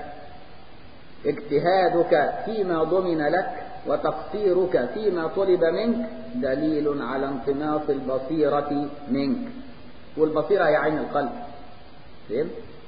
اجتهادك فيما ضمن لك وتقصيرك فيما طلب منك دليل على انطماس البصيرة منك والبصيرة هي عين القلب فهمت؟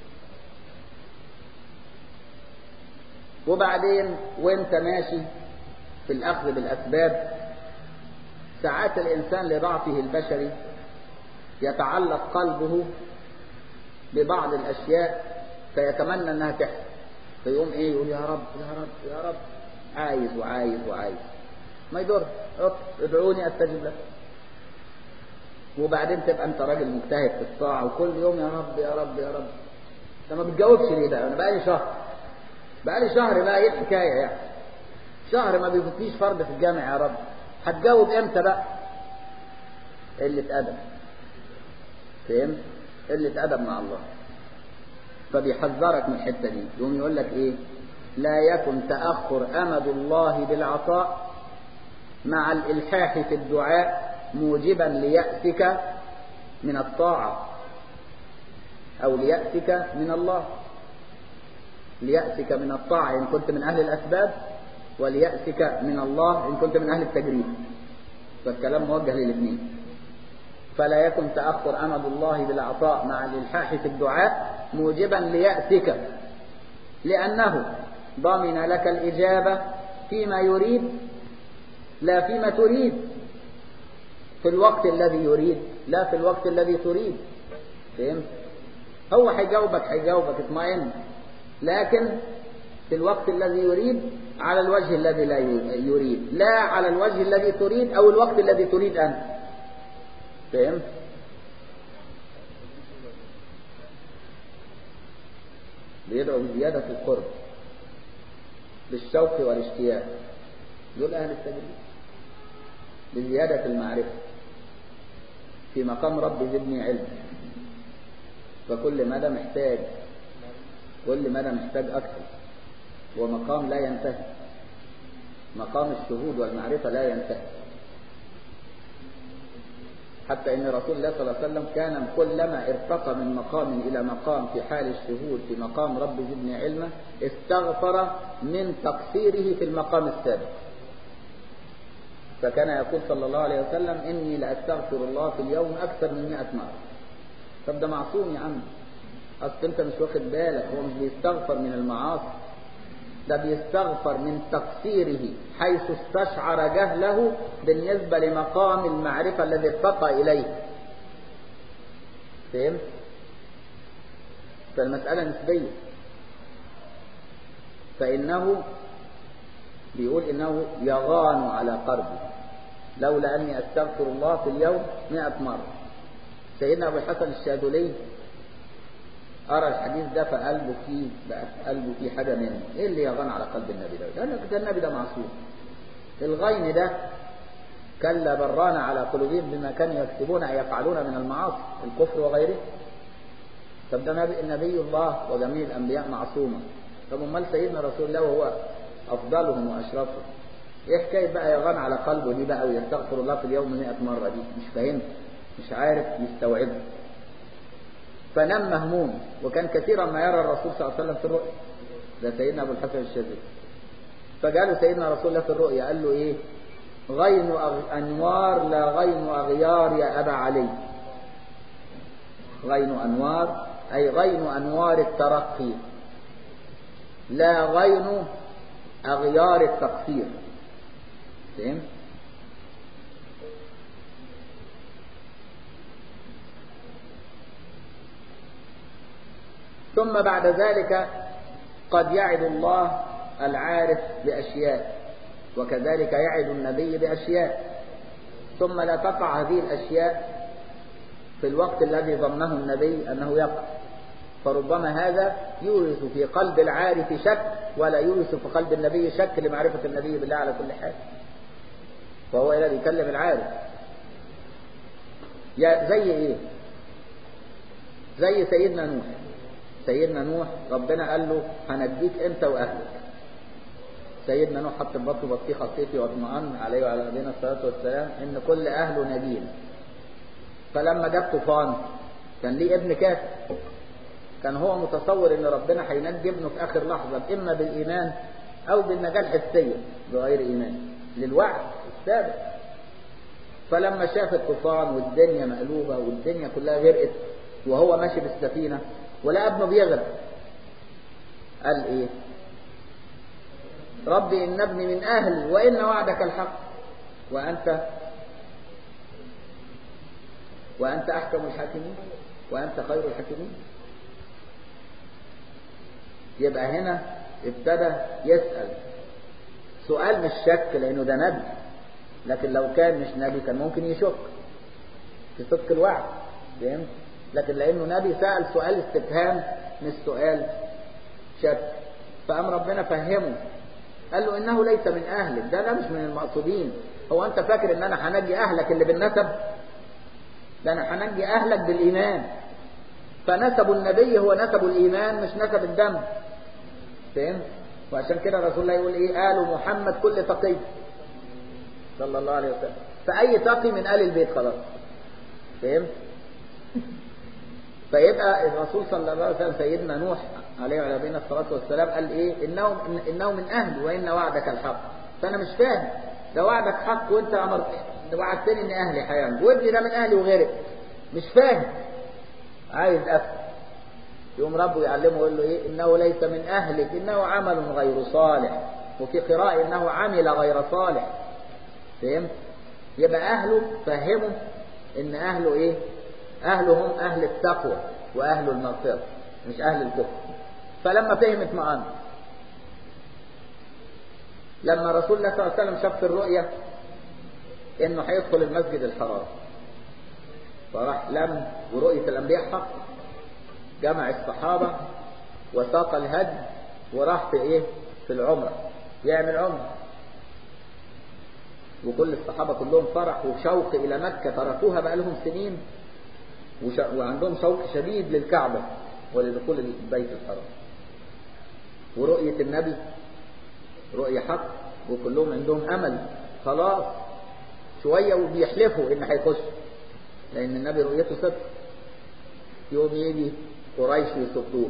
وبعدين وانت ماشي في الأخذ بالأسباب ساعات الإنسان لضعفه البشري يتعلق قلبه ببعض الأشياء فيتمنى أنها تحصل فيقوم إيه يقول يا رب يا رب يا رب عايز وعايز وعايز ما يضر ادعوني أستجب لك وبعدين تبقى أنت راجل مجتهد في الطاعة وكل يوم يا رب يا رب يا رب انت ما بتجاوبش ليه بقى انا بقالي شهر بقالي شهر بقى ايه الحكايه يعني شهر ما بيفوتنيش فرض في الجامع يا رب هتجاوب امتى بقى قله ادب فهمت قله ادب مع الله فبيحذرك من الحته دي يقوم يقول لك ايه لا يكن تاخر امد الله بالعطاء مع الالحاح في الدعاء موجبا ليأسك من الطاعه أو ليأسك من الله ليأسك من الطاعة إن كنت من أهل الأسباب وليأسك من الله إن كنت من أهل التجريد فالكلام موجه للاثنين فلا يكن تأخر أمد الله بالعطاء مع الإلحاح في الدعاء موجبا ليأسك لأنه ضمن لك الإجابة فيما يريد لا فيما تريد في الوقت الذي يريد لا في الوقت الذي تريد فهمت هو هيجاوبك هيجاوبك اطمئن لكن في الوقت الذي يريد على الوجه الذي لا يريد لا على الوجه الذي تريد أو الوقت الذي تريد أنت فهمت بيدعو بزيادة القرب بالشوق والاشتياق دول أهل التجريد بزيادة المعرفة في مقام رب زدني علم فكل مدى محتاج كل مدى محتاج أكثر ومقام لا ينتهي مقام الشهود والمعرفة لا ينتهي حتى ان رسول الله صلى الله عليه وسلم كان كلما ارتقى من مقام الى مقام في حال الشهود في مقام رب زدني علما استغفر من تقصيره في المقام السابق فكان يقول صلى الله عليه وسلم اني لاستغفر الله في اليوم اكثر من 100 مره طب ده معصوم يا عم اصل انت مش واخد بالك هو مش بيستغفر من المعاصي ده بيستغفر من تقصيره حيث استشعر جهله بالنسبة لمقام المعرفة الذي ارتقى إليه فهمت؟ فالمسألة نسبية فإنه بيقول إنه يغان على قلبي لولا أني أستغفر الله في اليوم مئة مرة سيدنا أبو الحسن الشاذلي أرى الحديث ده فقلبه فيه بقى قلبه فيه حاجة منه إيه اللي يغان على قلب النبي ده؟ لأن ده النبي ده معصوم الغين ده كلا بران على قلوبهم بما كانوا يكسبون أي يفعلون من المعاصي الكفر وغيره طب ده نبي, نبي الله وجميع الأنبياء معصومة طب أمال سيدنا رسول الله وهو أفضلهم وأشرفهم إيه حكاية بقى يغان على قلبه دي بقى ويستغفر الله في اليوم 100 مرة دي مش فاهم مش عارف يستوعبها فنام مهموم وكان كثيرا ما يرى الرسول صلى الله عليه وسلم في الرؤيا ده سيدنا ابو الحسن الشاذلي فجاله سيدنا رسول الله في الرؤيا قال له ايه غين انوار لا غين اغيار يا ابا علي غين انوار اي غين انوار الترقي لا غين اغيار التقصير فهمت ثم بعد ذلك قد يعد الله العارف بأشياء وكذلك يعد النبي بأشياء ثم لا تقع هذه الأشياء في الوقت الذي ظنه النبي أنه يقع فربما هذا يورث في قلب العارف شك ولا يورث في قلب النبي شك لمعرفة النبي بالله على كل حال فهو إلى بيكلم العارف يا زي ايه زي سيدنا نوح سيدنا نوح ربنا قال له هنجيك انت واهلك سيدنا نوح حط في بطنه بطيخه صيفي واطمأن عليه وعلى نبينا الصلاه والسلام ان كل اهله نجين فلما جاب طوفان كان ليه ابن كافر كان هو متصور ان ربنا هينجي ابنه في اخر لحظه اما بالايمان او بالنجاه الحسيه بغير ايمان للوعد السابق فلما شاف الطوفان والدنيا مقلوبه والدنيا كلها غرقت وهو ماشي بالسفينه ولا ابنه بيغرق قال ايه ربي ان ابني من اهلي وان وعدك الحق وانت وانت احكم الحاكمين وانت خير الحاكمين يبقى هنا ابتدى يسأل سؤال مش شك لانه ده نبي لكن لو كان مش نبي كان ممكن يشك في صدق الوعد فهمت لكن لانه نبي سأل سؤال استفهام مش سؤال شك فقام ربنا فهمه قال له انه ليس من اهلك ده ده مش من المقصودين هو انت فاكر ان انا هنجي اهلك اللي بالنسب ده انا هنجي اهلك بالايمان فنسب النبي هو نسب الايمان مش نسب الدم فهمت وعشان كده الرسول الله يقول ايه آل محمد كل تقي صلى الله عليه وسلم فأي تقي من آل البيت خلاص فهمت فيبقى الرسول صلى الله عليه وسلم سيدنا نوح عليه وعلى نبينا الصلاة والسلام قال ايه انه إنه من اهل وان وعدك الحق فانا مش فاهم ده وعدك حق وانت امرت وعدتني ان اهلي هينجو وابني ده من اهلي وغيرك مش فاهم عايز افهم يقوم ربه يعلمه يقول له ايه انه ليس من اهلك انه عمل غير صالح وفي قراءة انه عمل غير صالح فهمت يبقى اهله فهموا ان اهله ايه اهله هم اهل التقوى واهل المغفرة مش اهل الكفر فلما فهم اطمأن لما رسول الله صلى الله عليه وسلم شاف في الرؤيا انه هيدخل المسجد الحرام فراح لم ورؤية الانبياء حق جمع الصحابة وساق الهدي وراح في ايه في العمرة يعمل عمرة وكل الصحابة كلهم فرح وشوق إلى مكة تركوها بقى لهم سنين وش... وعندهم شوق شديد للكعبة ولدخول البيت الحرام ورؤية النبي رؤية حق وكلهم عندهم أمل خلاص شوية وبيحلفوا إن هيخش لأن النبي رؤيته صدق يوم يجي قريش يصدوه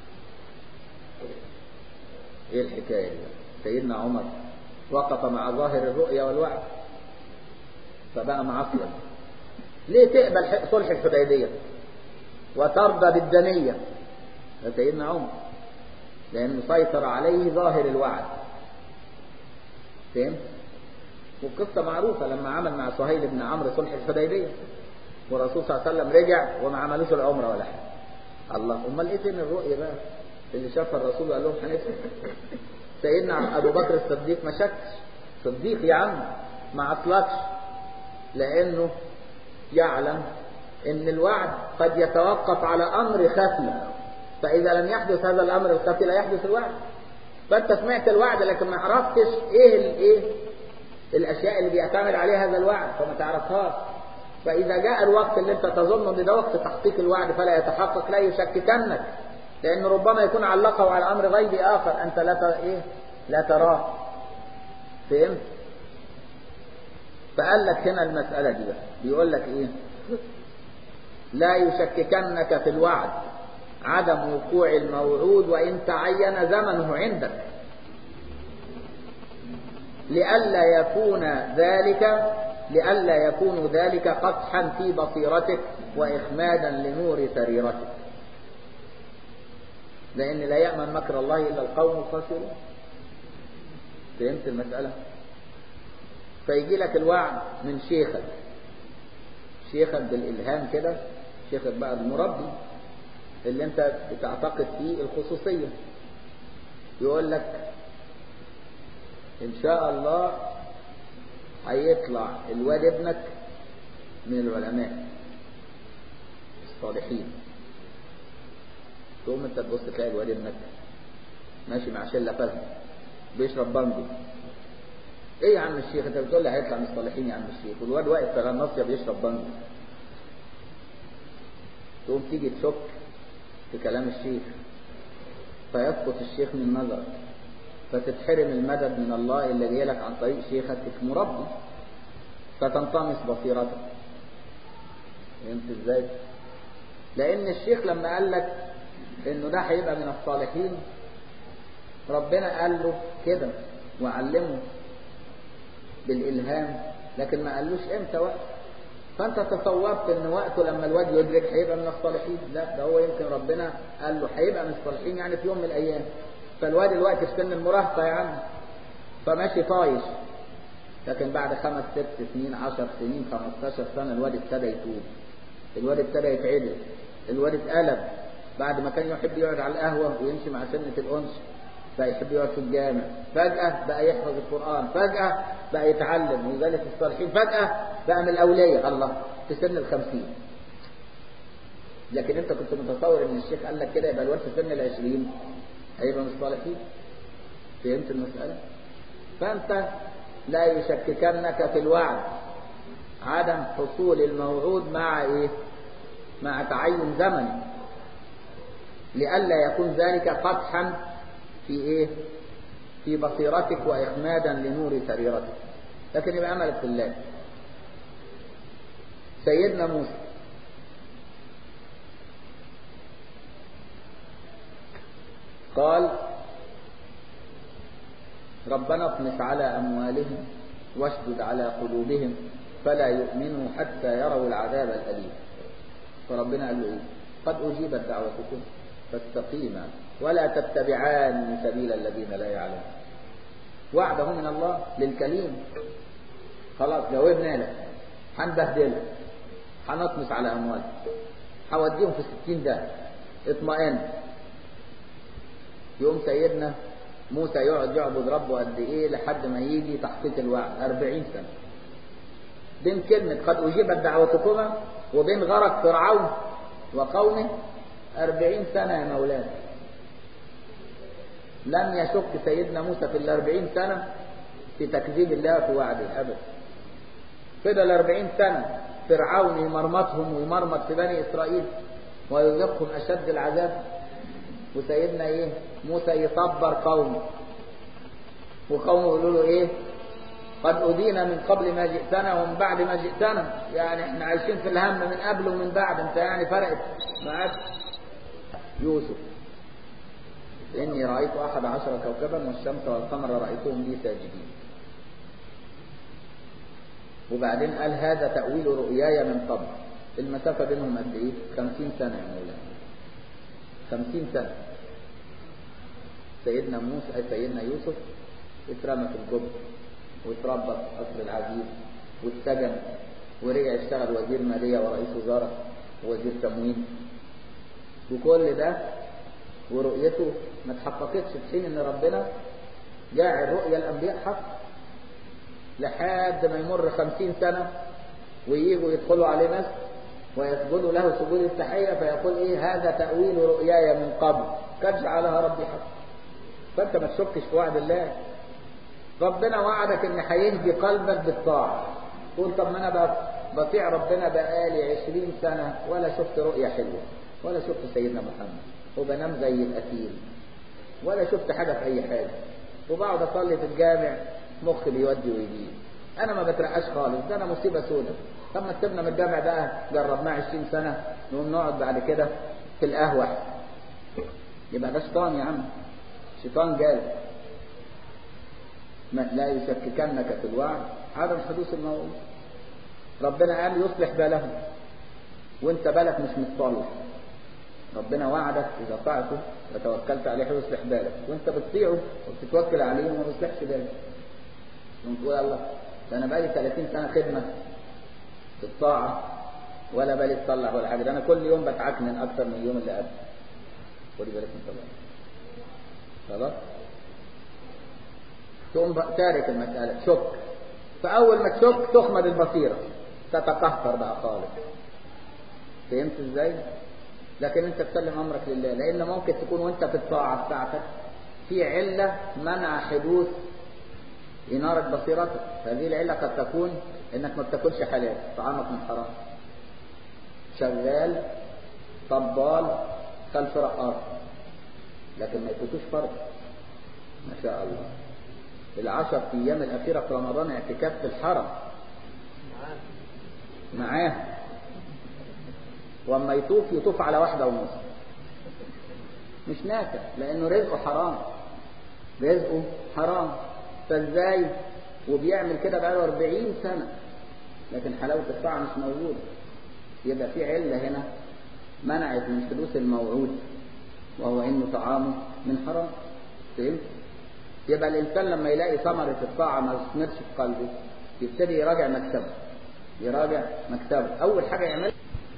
ايه الحكاية دي سيدنا عمر وقف مع ظاهر الرؤيا والوعد فبقى معصيا ليه تقبل صلح الحديبية وترضى بالدنية ده سيدنا عمر لأنه سيطر عليه ظاهر الوعد فهمت والقصة معروفة لما عمل مع سهيل بن عمرو صلح الحديبية والرسول صلى الله عليه وسلم رجع وما عملوش العمرة ولا حاجة الله امال ايه فين الرؤية بقى اللي شافها الرسول وقال لهم هنفهم سيدنا ابو بكر الصديق ما شكش صديق يا عم ما اطلقش لانه يعلم ان الوعد قد يتوقف على امر خفي فاذا لم يحدث هذا الامر الخفي لا يحدث الوعد فانت سمعت الوعد لكن ما عرفتش ايه الايه الاشياء اللي بيعتمد عليها هذا الوعد فما تعرفهاش فإذا جاء الوقت اللي أنت تظن أن ده وقت تحقيق الوعد فلا يتحقق لا يشككنك لأن ربما يكون علقه على أمر غيبي آخر أنت لا ت... إيه؟ لا تراه فهمت؟ فقال لك هنا المسألة دي بقى بيقول لك إيه؟ لا يشككنك في الوعد عدم وقوع الموعود وإن تعين زمنه عندك لئلا يكون ذلك لئلا يكون ذلك قدحا في بصيرتك وإخمادا لنور سريرتك لأن لا يأمن مكر الله إلا القوم الخاسرون فهمت المسألة فيجي لك الوعد من شيخك شيخك بالإلهام كده شيخك بقى المربي اللي انت بتعتقد فيه الخصوصية يقول لك ان شاء الله هيطلع الواد ابنك من العلماء الصالحين تقوم انت تبص تلاقي الواد ابنك ماشي مع شله فهم بيشرب بانجو ايه يا عم الشيخ انت بتقول لي هيطلع من الصالحين يا عم الشيخ والواد واقف في الناصيه بيشرب بانجو تقوم تيجي تشك في كلام الشيخ فيسقط الشيخ من نظرك فتتحرم المدد من الله اللي جاي لك عن طريق شيخك مربي فتنطمس بصيرتك فهمت ازاي؟ لأن الشيخ لما قال لك إنه ده هيبقى من الصالحين ربنا قال له كده وعلمه بالإلهام لكن ما قالوش إمتى وقت فأنت تصورت إن وقته لما الواد يدرك هيبقى من الصالحين لا ده هو يمكن ربنا قال له هيبقى من الصالحين يعني في يوم من الأيام فالواد الوقت في سن المراهقة يا عم فماشي طايش لكن بعد خمس ست سنين عشر سنين خمستاشر سنة الواد ابتدى يتوب الواد ابتدى يتعدل الواد اتقلب بعد ما كان يحب يقعد على القهوة ويمشي مع سنة الأنس بقى يحب يقعد في الجامع فجأة بقى يحفظ القرآن فجأة بقى يتعلم ويجلس الصالحين فجأة بقى من الأولياء الله في سن الخمسين لكن انت كنت متصور ان الشيخ قال لك كده يبقى الواد في سن العشرين هيبقى من الصالحين فهمت المسألة فأنت لا يشككنك في الوعد عدم حصول الموعود مع ايه مع تعين زمن لئلا يكون ذلك قدحا في ايه في بصيرتك واخمادا لنور سريرتك لكن يبقى املك في الله سيدنا موسى قال ربنا اطمس على أموالهم واشدد على قلوبهم فلا يؤمنوا حتى يروا العذاب الأليم فربنا قال له إيه قد أجيبت دعوتكم فاستقيما ولا تتبعان سبيل الذين لا يعلمون وعده من الله للكليم خلاص جاوبنا لك هنبهدلك هنطمس على أموالك هوديهم في ستين ده اطمئن يوم سيدنا موسى يقعد يعبد ربه قد ايه لحد ما يجي تحقيق الوعد 40 سنة بين كلمة قد أجيبت دعوتكما وبين غرق فرعون وقومه 40 سنة يا مولانا لم يشك سيدنا موسى في الأربعين سنة في تكذيب الله في وعده أبدا فضل الأربعين سنة فرعون يمرمطهم ويمرمط في بني إسرائيل ويذيقهم أشد العذاب وسيدنا إيه موسى يصبر قومه وقومه يقولوا له إيه قد أذينا من قبل ما جئتنا ومن بعد ما جئتنا يعني احنا عايشين في الهم من قبل ومن بعد انت يعني فرقت معاك يوسف إني رأيت أحد عشر كوكبا والشمس والقمر رأيتهم لي ساجدين وبعدين قال هذا تأويل رؤياي من قبل المسافة بينهم قد إيه؟ خمسين سنة يا مولانا خمسين سنة سيدنا موسى سيدنا يوسف اترمى في الجب واتربى في قصر العزيز واتسجن ورجع يشتغل وزير مالية ورئيس وزارة ووزير تموين وكل ده ورؤيته ما تحققتش في حين ان ربنا جاعل رؤيا الانبياء حق لحد ما يمر خمسين سنة وييجوا يدخلوا عليه ناس ويسجدوا له سجود التحية فيقول ايه هذا تأويل رؤياي من قبل قد جعلها ربي حق فانت ما تشكش في وعد الله ربنا وعدك ان هيهدي قلبك بالطاعة تقول طب ما انا بطيع ربنا بقالي عشرين سنة ولا شفت رؤية حلوة ولا شفت سيدنا محمد وبنام زي الأسير ولا شفت حاجة في أي حاجة وبقعد أصلي في الجامع مخي بيودي ويجيب أنا ما بترقاش خالص ده أنا مصيبة سودة طب ما تسيبنا من الجامع بقى جربناه 20 سنة نقوم نقعد بعد كده في القهوة يبقى ده شيطان يا عم شيطان جال ما لا يشككنك في الوعد عدم حدوث الموعود ربنا قال يصلح بالهم وانت بالك مش متصلح ربنا وعدك إذا طعته وتوكلت عليه يصلح بالك وانت بتطيعه وبتتوكل عليه وما بيصلحش بالك تقول الله ده انا بقالي 30 سنة خدمة في الطاعة ولا بالي تصلح ولا حاجة ده انا كل يوم بتعكنن اكتر من اليوم اللي قبل خدي بالك من طبعا خلاص تقوم تارك المسألة شك فأول ما تشك تخمد البصيرة تتقهقر بقى خالص فهمت ازاي؟ لكن انت تسلم امرك لله لان ممكن تكون وانت في الطاعة بتاعتك في علة منع حدوث إنارة بصيرتك هذه العلة قد تكون انك ما بتاكلش حلال طعامك من حرام شغال طبال خلف رقاص لكن ما يفوتوش فرض ما شاء الله العشر ايام الاخيرة في رمضان اعتكاف في الحرم معاه واما يطوف يطوف على واحدة ونص مش نافع لانه رزقه حرام رزقه حرام فازاي وبيعمل كده بقاله 40 سنة لكن حلاوة الطاعة مش موجودة يبقى في علة هنا منعت من حدوث الموعود وهو انه طعامه من حرام فهمت؟ يبقى الانسان لما يلاقي ثمرة الطاعة ما تثمرش في قلبه يبتدي يراجع مكتبه يراجع مكتبه اول حاجة يعملها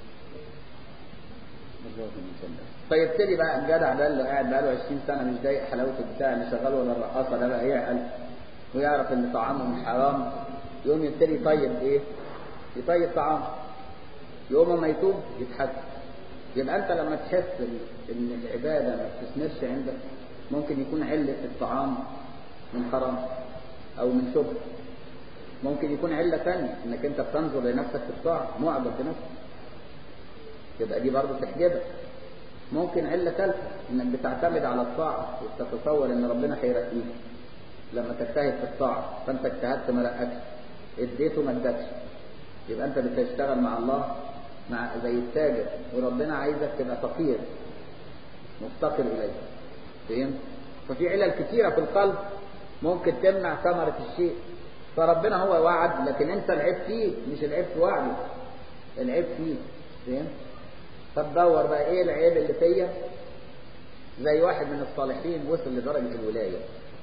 فيبتدي بقى الجدع ده اللي قاعد بقاله 20 سنة مش ضايق حلاوة البتاع اللي شغاله ولا الرقاصة ده بقى يعقل ويعرف ان طعامه من حرام يقوم يبتدي يطيب ايه؟ يطيب طعامه يقوم ما يتوب يتحسن يبقى انت لما تحس ان العبادة ما بتثمرش عندك ممكن يكون علة الطعام من حرام او من شبه ممكن يكون علة ثانية انك انت بتنظر لنفسك في الطاعة معجب بنفسك يبقى دي برضه تحجبك ممكن علة ثالثة انك بتعتمد على الطاعة وتتصور ان ربنا هيرقيك لما تجتهد في الطاعة فانت اجتهدت ما رقكش اديته ما ادكش يبقى انت بتشتغل مع الله مع زي التاجر وربنا عايزك تبقى فقير مفتقر اليه فهمت؟ ففي علل كثيرة في القلب ممكن تمنع ثمرة الشيء فربنا هو وعد لكن انت العيب فيك مش العيب في وعده العيب فيك فاهم فتدور بقى ايه العيب اللي فيا زي واحد من الصالحين وصل لدرجة الولاية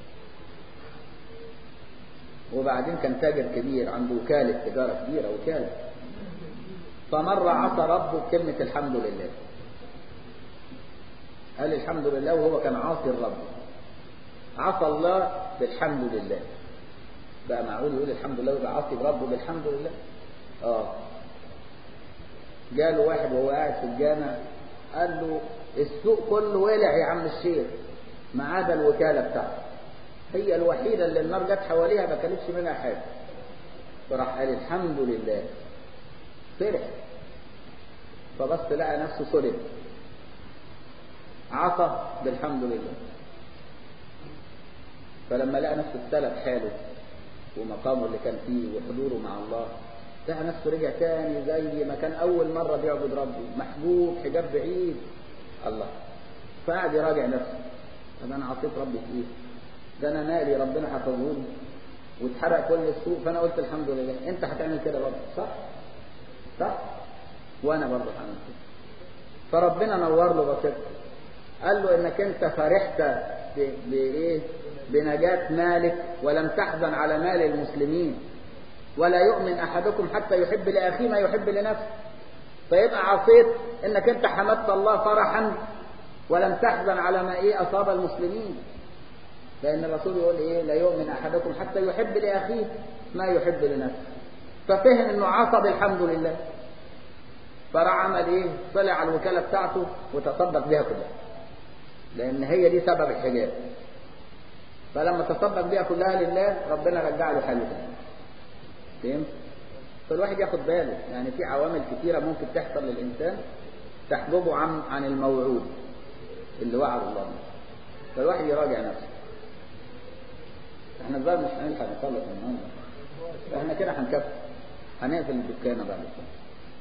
وبعدين كان تاجر كبير عنده وكالة تجارة كبيرة وكالة فمرة عصى ربه بكلمة الحمد لله قال الحمد لله وهو كان عاصي الرب عصى الله بالحمد لله بقى معقول يقول الحمد لله ويبقى عاصي ربه بالحمد لله اه جاله واحد وهو قاعد في الجامع قال له السوق كله ولع يا عم الشيخ ما عدا الوكالة بتاعته هي الوحيدة اللي النار جت حواليها ما كانتش منها حاجة فراح قال الحمد لله فرح فبص لقى نفسه صلب عصى بالحمد لله فلما لقى نفسه استلف حاله ومقامه اللي كان فيه وحضوره مع الله لقى نفسه رجع تاني زي ما كان أول مرة بيعبد ربه محجوب حجاب بعيد الله فقعد يراجع نفسه طب أنا عصيت ربي في إيه؟ ده أنا مالي ربنا حفظهولي واتحرق كل السوق فأنا قلت الحمد لله أنت هتعمل كده برضه صح؟ صح؟ وأنا برضه هعمل كده فربنا نور له بصيرته قال له انك انت فرحت بايه بنجاة مالك ولم تحزن على مال المسلمين ولا يؤمن احدكم حتى يحب لاخيه ما يحب لنفسه فيبقى عصيت انك انت حمدت الله فرحا ولم تحزن على ما ايه اصاب المسلمين لان الرسول يقول ايه لا يؤمن احدكم حتى يحب لاخيه ما يحب لنفسه ففهم انه عصى بالحمد لله فراح عمل ايه طلع على الوكاله بتاعته وتصدق بها كلها لان هي دي سبب الحجاب فلما تصدق بها كلها لله ربنا رجع له حاله تاني فهمت فالواحد ياخد باله يعني في عوامل كثيره ممكن تحصل للانسان تحجبه عن عن الموعود اللي وعد الله به فالواحد يراجع نفسه احنا الظاهر مش هنلحق نخلص النهارده احنا كده هنكفي هنقفل الدكانه بعد كده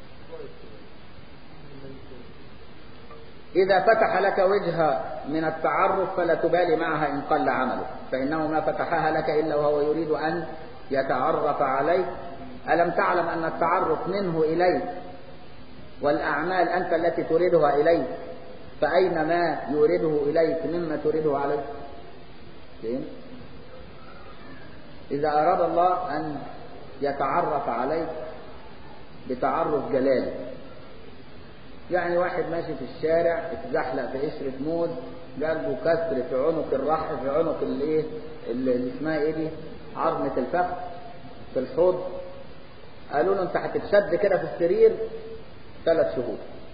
إذا فتح لك وجهة من التعرف فلا تبالي معها إن قل عملك فإنه ما فتحها لك إلا وهو يريد أن يتعرف عليك ألم تعلم أن التعرف منه إليك والأعمال أنت التي تريدها إليك فأين ما يريده إليك مما تريده عليك فين؟ إذا أراد الله أن يتعرف عليك بتعرف جلالي يعني واحد ماشي في الشارع اتزحلق في قشرة موز جاله كسر في عنق الرحم في عنق الايه اللي اسمها ايه دي عظمة الفخذ في الحوض قالوا له انت هتتشد كده في السرير ثلاث شهور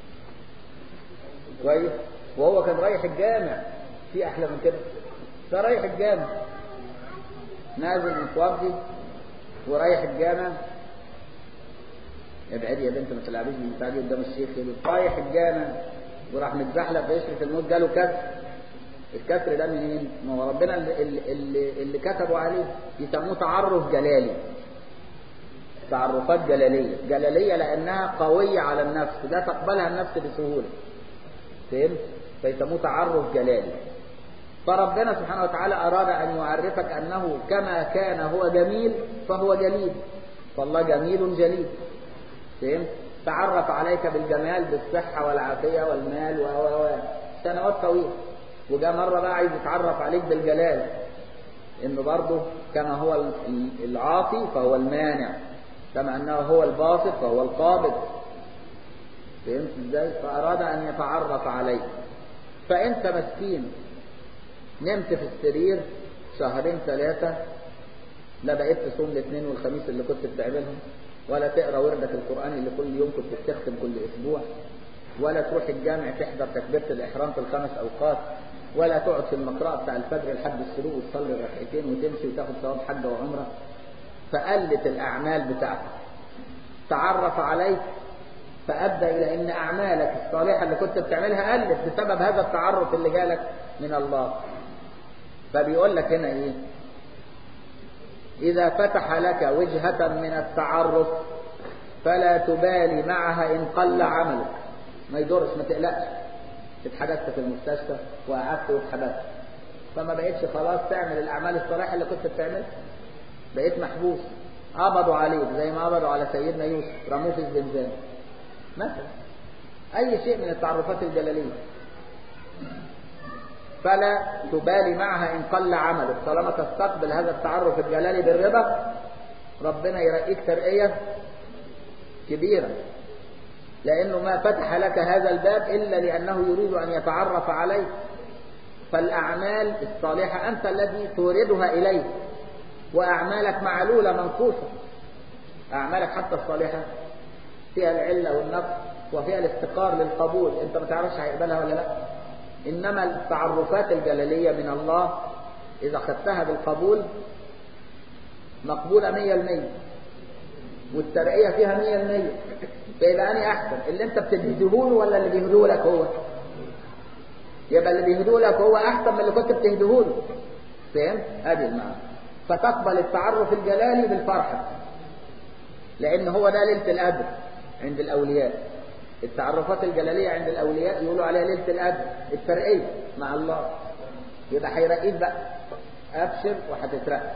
كويس وهو كان رايح الجامع في احلى من كده ده رايح الجامع نازل متوضي ورايح الجامع ابعدي يا بنت ما تلعبيش بالبتاع دي قدام الشيخ رايح الجامع وراح متزحلق في قشرة الموت جاله كسر الكسر ده منين؟ ما هو ربنا اللي, اللي, اللي كتبوا عليه يسموه تعرف جلالي تعرفات جلالية جلالية لأنها قوية على النفس ده تقبلها النفس بسهولة فهمت؟ فيسموه تعرف جلالي فربنا سبحانه وتعالى أراد أن يعرفك أنه كما كان هو جميل فهو جليل فالله جميل جليل فهمت؟ تعرف عليك بالجمال بالصحة والعافية والمال و و سنوات طويلة وجاء مرة بقى عايز يتعرف عليك بالجلال إنه برضه كما هو العاطي فهو المانع كما أنه هو الباسط فهو القابض فهمت ازاي؟ فأراد أن يتعرف عليك فأنت مسكين نمت في السرير شهرين ثلاثة لا بقيت تصوم الاثنين والخميس اللي كنت بتعملهم ولا تقرا وردك القرآن اللي كل يوم كنت بتختم كل أسبوع ولا تروح الجامع تحضر تكبيرة الإحرام في الخمس أوقات ولا تقعد في المقرأة بتاع الفجر لحد الشروق وتصلي ركعتين وتمشي وتاخد ثواب حج وعمرة فقلت الأعمال بتاعتك تعرف عليك فأدى إلى أن أعمالك الصالحة اللي كنت بتعملها قلت بسبب هذا التعرف اللي جالك من الله فبيقول لك هنا إيه إذا فتح لك وجهة من التعرف فلا تبالي معها إن قل عملك ما يدورش ما تقلقش اتحبست في المستشفى وقعدت واتحبست فما بقتش خلاص تعمل الأعمال الصالحة اللي كنت بتعملها بقيت محبوس قبضوا عليك زي ما قبضوا على سيدنا يوسف رموه في الزنزانة مثلا أي شيء من التعرفات الجلالية فلا تبالي معها إن قل عملك طالما تستقبل هذا التعرف الجلالي بالرضا ربنا يرقيك ترقية كبيرة لأنه ما فتح لك هذا الباب إلا لأنه يريد أن يتعرف عليك فالأعمال الصالحة أنت الذي توردها إليه وأعمالك معلولة منقوصة أعمالك حتى الصالحة فيها العلة والنقص وفيها الافتقار للقبول أنت ما تعرفش هيقبلها ولا لا إنما التعرفات الجلالية من الله إذا خدتها بالقبول مقبولة مية المية والترقية فيها مية المية فيبقى أني أحسن اللي أنت بتهديه له ولا اللي بيهدوه لك هو يبقى اللي بيهدوه لك هو أحسن من اللي كنت بتهديه له فهمت؟ هذه المعنى فتقبل التعرف الجلالي بالفرحة لأن هو ده ليلة القدر عند الأولياء التعرفات الجلالية عند الأولياء يقولوا عليها ليلة القدر الترقية مع الله يبقى هيرقيك بقى أبشر وهتترقى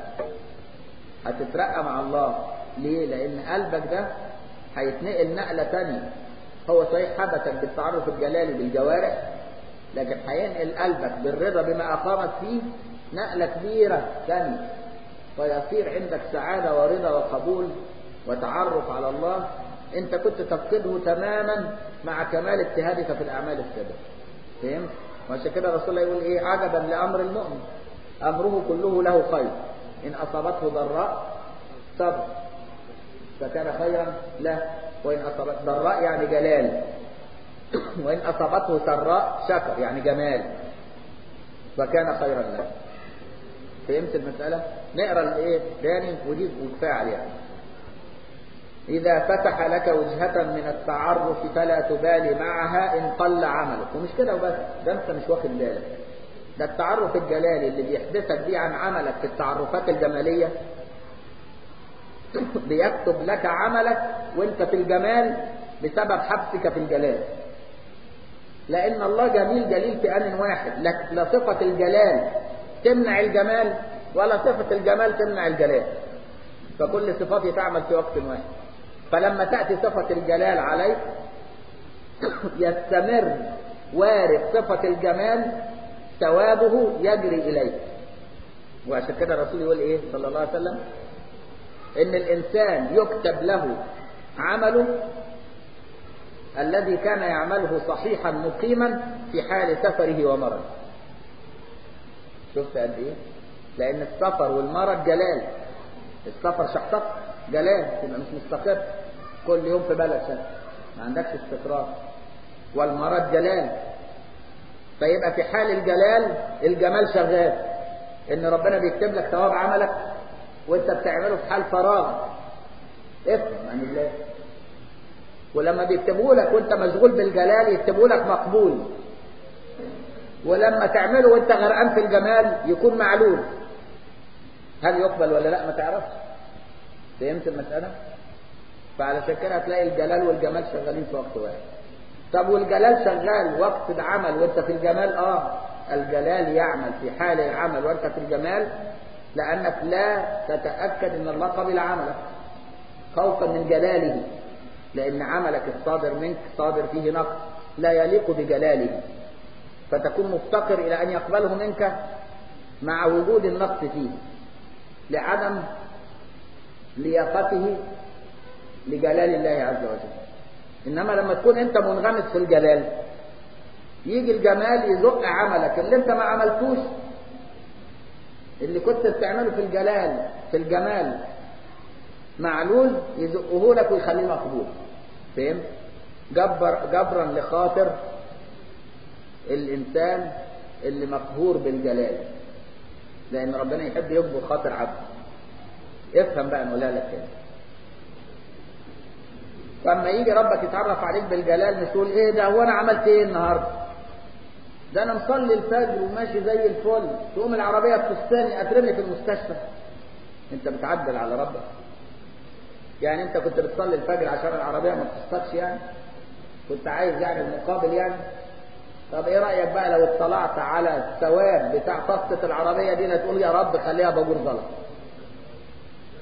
هتترقى مع الله ليه؟ لأن قلبك ده هيتنقل نقلة تانية هو صحيح حبسك بالتعرف الجلالي بالجوارح لكن هينقل قلبك بالرضا بما أقامت فيه نقلة كبيرة ثانية فيصير عندك سعادة ورضا وقبول وتعرف على الله انت كنت تفقده تماما مع كمال اجتهادك في الأعمال السابقة فهمت؟ وعشان كده الرسول الله يقول ايه عجبا لأمر المؤمن أمره كله له خير إن أصابته ضراء صبر فكان خيرا له وإن أصابته ضراء يعني جلال وإن أصابته سراء شكر يعني جمال فكان خيرا له فهمت المسألة نقرأ الايه تاني ودي وكفاية عليها إذا فتح لك وجهة من التعرف فلا تبالي معها إن قل عملك ومش كده وبس ده أنت مش واخد بالك ده التعرف الجلالي اللي بيحدثك بيه عن عملك في التعرفات الجمالية بيكتب لك عملك وانت في الجمال بسبب حبسك في الجلال لأن الله جميل جليل في آن واحد لا صفة الجلال تمنع الجمال ولا صفة الجمال تمنع الجلال فكل صفاته تعمل في وقت واحد فلما تأتي صفة الجلال عليك يستمر وارد صفة الجمال ثوابه يجري إليك وعشان كده الرسول يقول إيه صلى الله عليه وسلم إن الإنسان يكتب له عمله الذي كان يعمله صحيحا مقيما في حال سفره ومرضه شفت قد ايه لان السفر والمرض جلال السفر شحطط جلال تبقى مش مستقر كل يوم في بلد سنة ما عندكش استقرار والمرض جلال فيبقى في حال الجلال الجمال شغال ان ربنا بيكتب لك ثواب عملك وانت بتعمله في حال فراغ افهم عن الله ولما بيكتبوا لك وانت مشغول بالجلال يكتبوا لك مقبول ولما تعمله وانت غرقان في الجمال يكون معلول هل يقبل ولا لا ما تعرفش فهمت المسألة فعلشان كده هتلاقي الجلال والجمال شغالين في وقت واحد طب والجلال شغال وقت العمل وانت في الجمال اه الجلال يعمل في حال العمل وانت في الجمال لانك لا تتأكد ان الله قبل عملك خوفا من جلاله لان عملك الصادر منك صادر فيه نقص لا يليق بجلاله فتكون مفتقر إلى أن يقبله منك مع وجود النقص فيه لعدم لياقته لجلال الله عز وجل إنما لما تكون أنت منغمس في الجلال يجي الجمال يزق عملك اللي أنت ما عملتوش اللي كنت بتعمله في الجلال في الجمال معلول يزقه لك ويخليه مقبول فهمت؟ جبر جبرا لخاطر الإنسان اللي مقهور بالجلال لأن ربنا يحب يجبر خاطر عبده افهم بقى نقولها لك كده فلما يجي ربك يتعرف عليك بالجلال مش تقول ايه ده هو انا عملت ايه النهارده ده انا مصلي الفجر وماشي زي الفل تقوم العربيه تفستني اترمي في المستشفى انت بتعدل على ربك يعني انت كنت بتصلي الفجر عشان العربيه ما تفستكش يعني كنت عايز يعني المقابل يعني طب ايه رأيك بقى لو اطلعت على الثواب بتاع طاسة العربية دي لا تقول يا رب خليها باجور غلط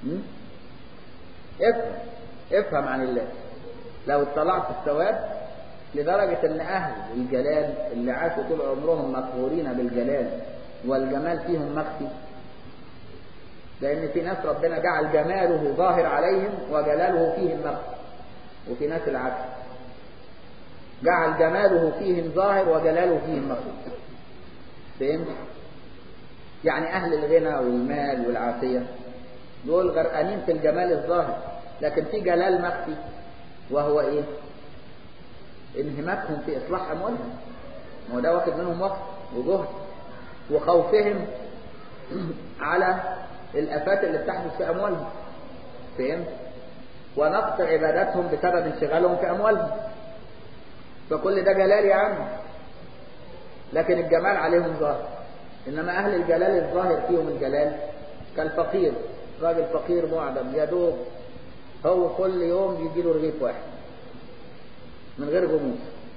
م? افهم افهم عن الله لو اطلعت في الثواب لدرجة ان اهل الجلال اللي عاشوا طول عمرهم مقهورين بالجلال والجمال فيهم مخفي لان في ناس ربنا جعل جماله ظاهر عليهم وجلاله فيهم مخفي وفي ناس العكس جعل جماله فيهم ظاهر وجلاله فيهم مخفي فهمت يعني اهل الغنى والمال والعافية دول غرقانين في الجمال الظاهر لكن في جلال مخفي وهو ايه انهماكهم في اصلاح اموالهم ما هو ده واخد منهم وقت وجهد وخوفهم على الافات اللي بتحدث في اموالهم فهمت ونقص عباداتهم بسبب انشغالهم في اموالهم فكل ده جلال يا عم لكن الجمال عليهم ظاهر انما اهل الجلال الظاهر فيهم الجلال كالفقير راجل فقير معدم يا دوب هو كل يوم يجي له رغيف واحد من غير غموس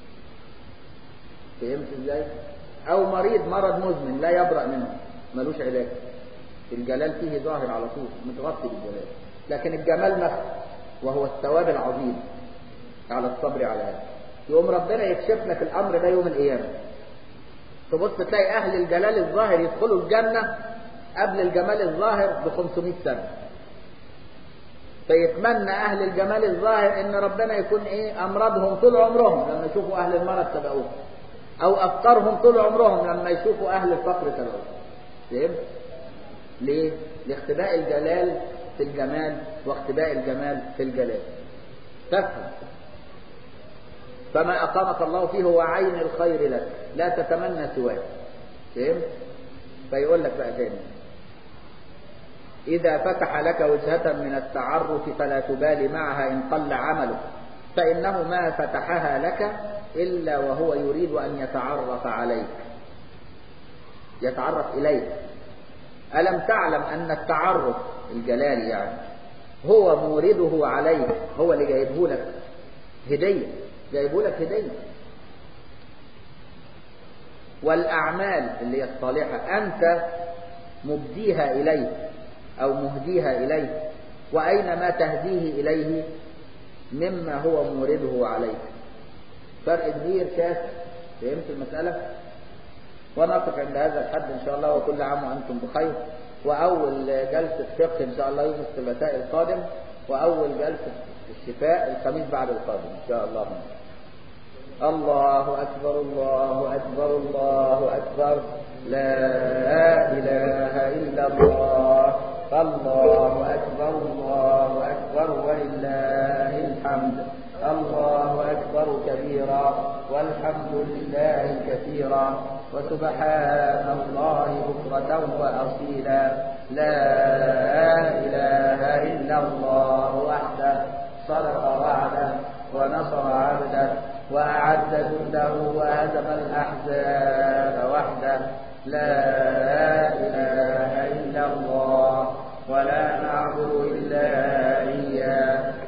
فهمت ازاي او مريض مرض مزمن لا يبرأ منه ملوش علاج الجلال فيه ظاهر على طول متغطي بالجلال لكن الجمال مخفي وهو الثواب العظيم على الصبر على هذا يقوم ربنا يكشف لك الامر ده يوم القيامه تبص تلاقي اهل الجلال الظاهر يدخلوا الجنه قبل الجمال الظاهر ب 500 سنه فيتمنى اهل الجمال الظاهر ان ربنا يكون ايه امراضهم طول عمرهم لما يشوفوا اهل المرض تبعوه او افقارهم طول عمرهم لما يشوفوا اهل الفقر تبعوه فهمت ليه لاختباء الجلال في الجمال واختباء الجمال في الجلال تفهم فما أقامك الله فيه هو عين الخير لك لا تتمنى سواه فهمت فيقول لك بقى تاني إذا فتح لك وجهة من التعرف فلا تبالي معها إن قل عملك فإنه ما فتحها لك إلا وهو يريد أن يتعرف عليك يتعرف إليك ألم تعلم أن التعرف الجلال يعني هو مورده عليك هو اللي جايبه لك هدية جايبه لك هدية والأعمال اللي هي الصالحة أنت مبديها إليه أو مهديها إليه وأينما تهديه إليه مما هو مورده عليك فرق كبير شاسع فهمت المسألة ونقف عند هذا الحد إن شاء الله وكل عام وأنتم بخير وأول جلسة فقه إن شاء الله يوم الثلاثاء القادم وأول جلسة الشفاء الخميس بعد القادم إن شاء الله الله أكبر الله أكبر الله أكبر لا إله إلا الله الله أكبر الله أكبر ولله الحمد الله أكبر كبيرا والحمد لله كثيرا وسبحان الله بكرة وأصيلا لا إله إلا الله وحده صدق وعده ونصر عبده وأعد جنده وهزم الأحزاب وحده لا إله إلا الله ولا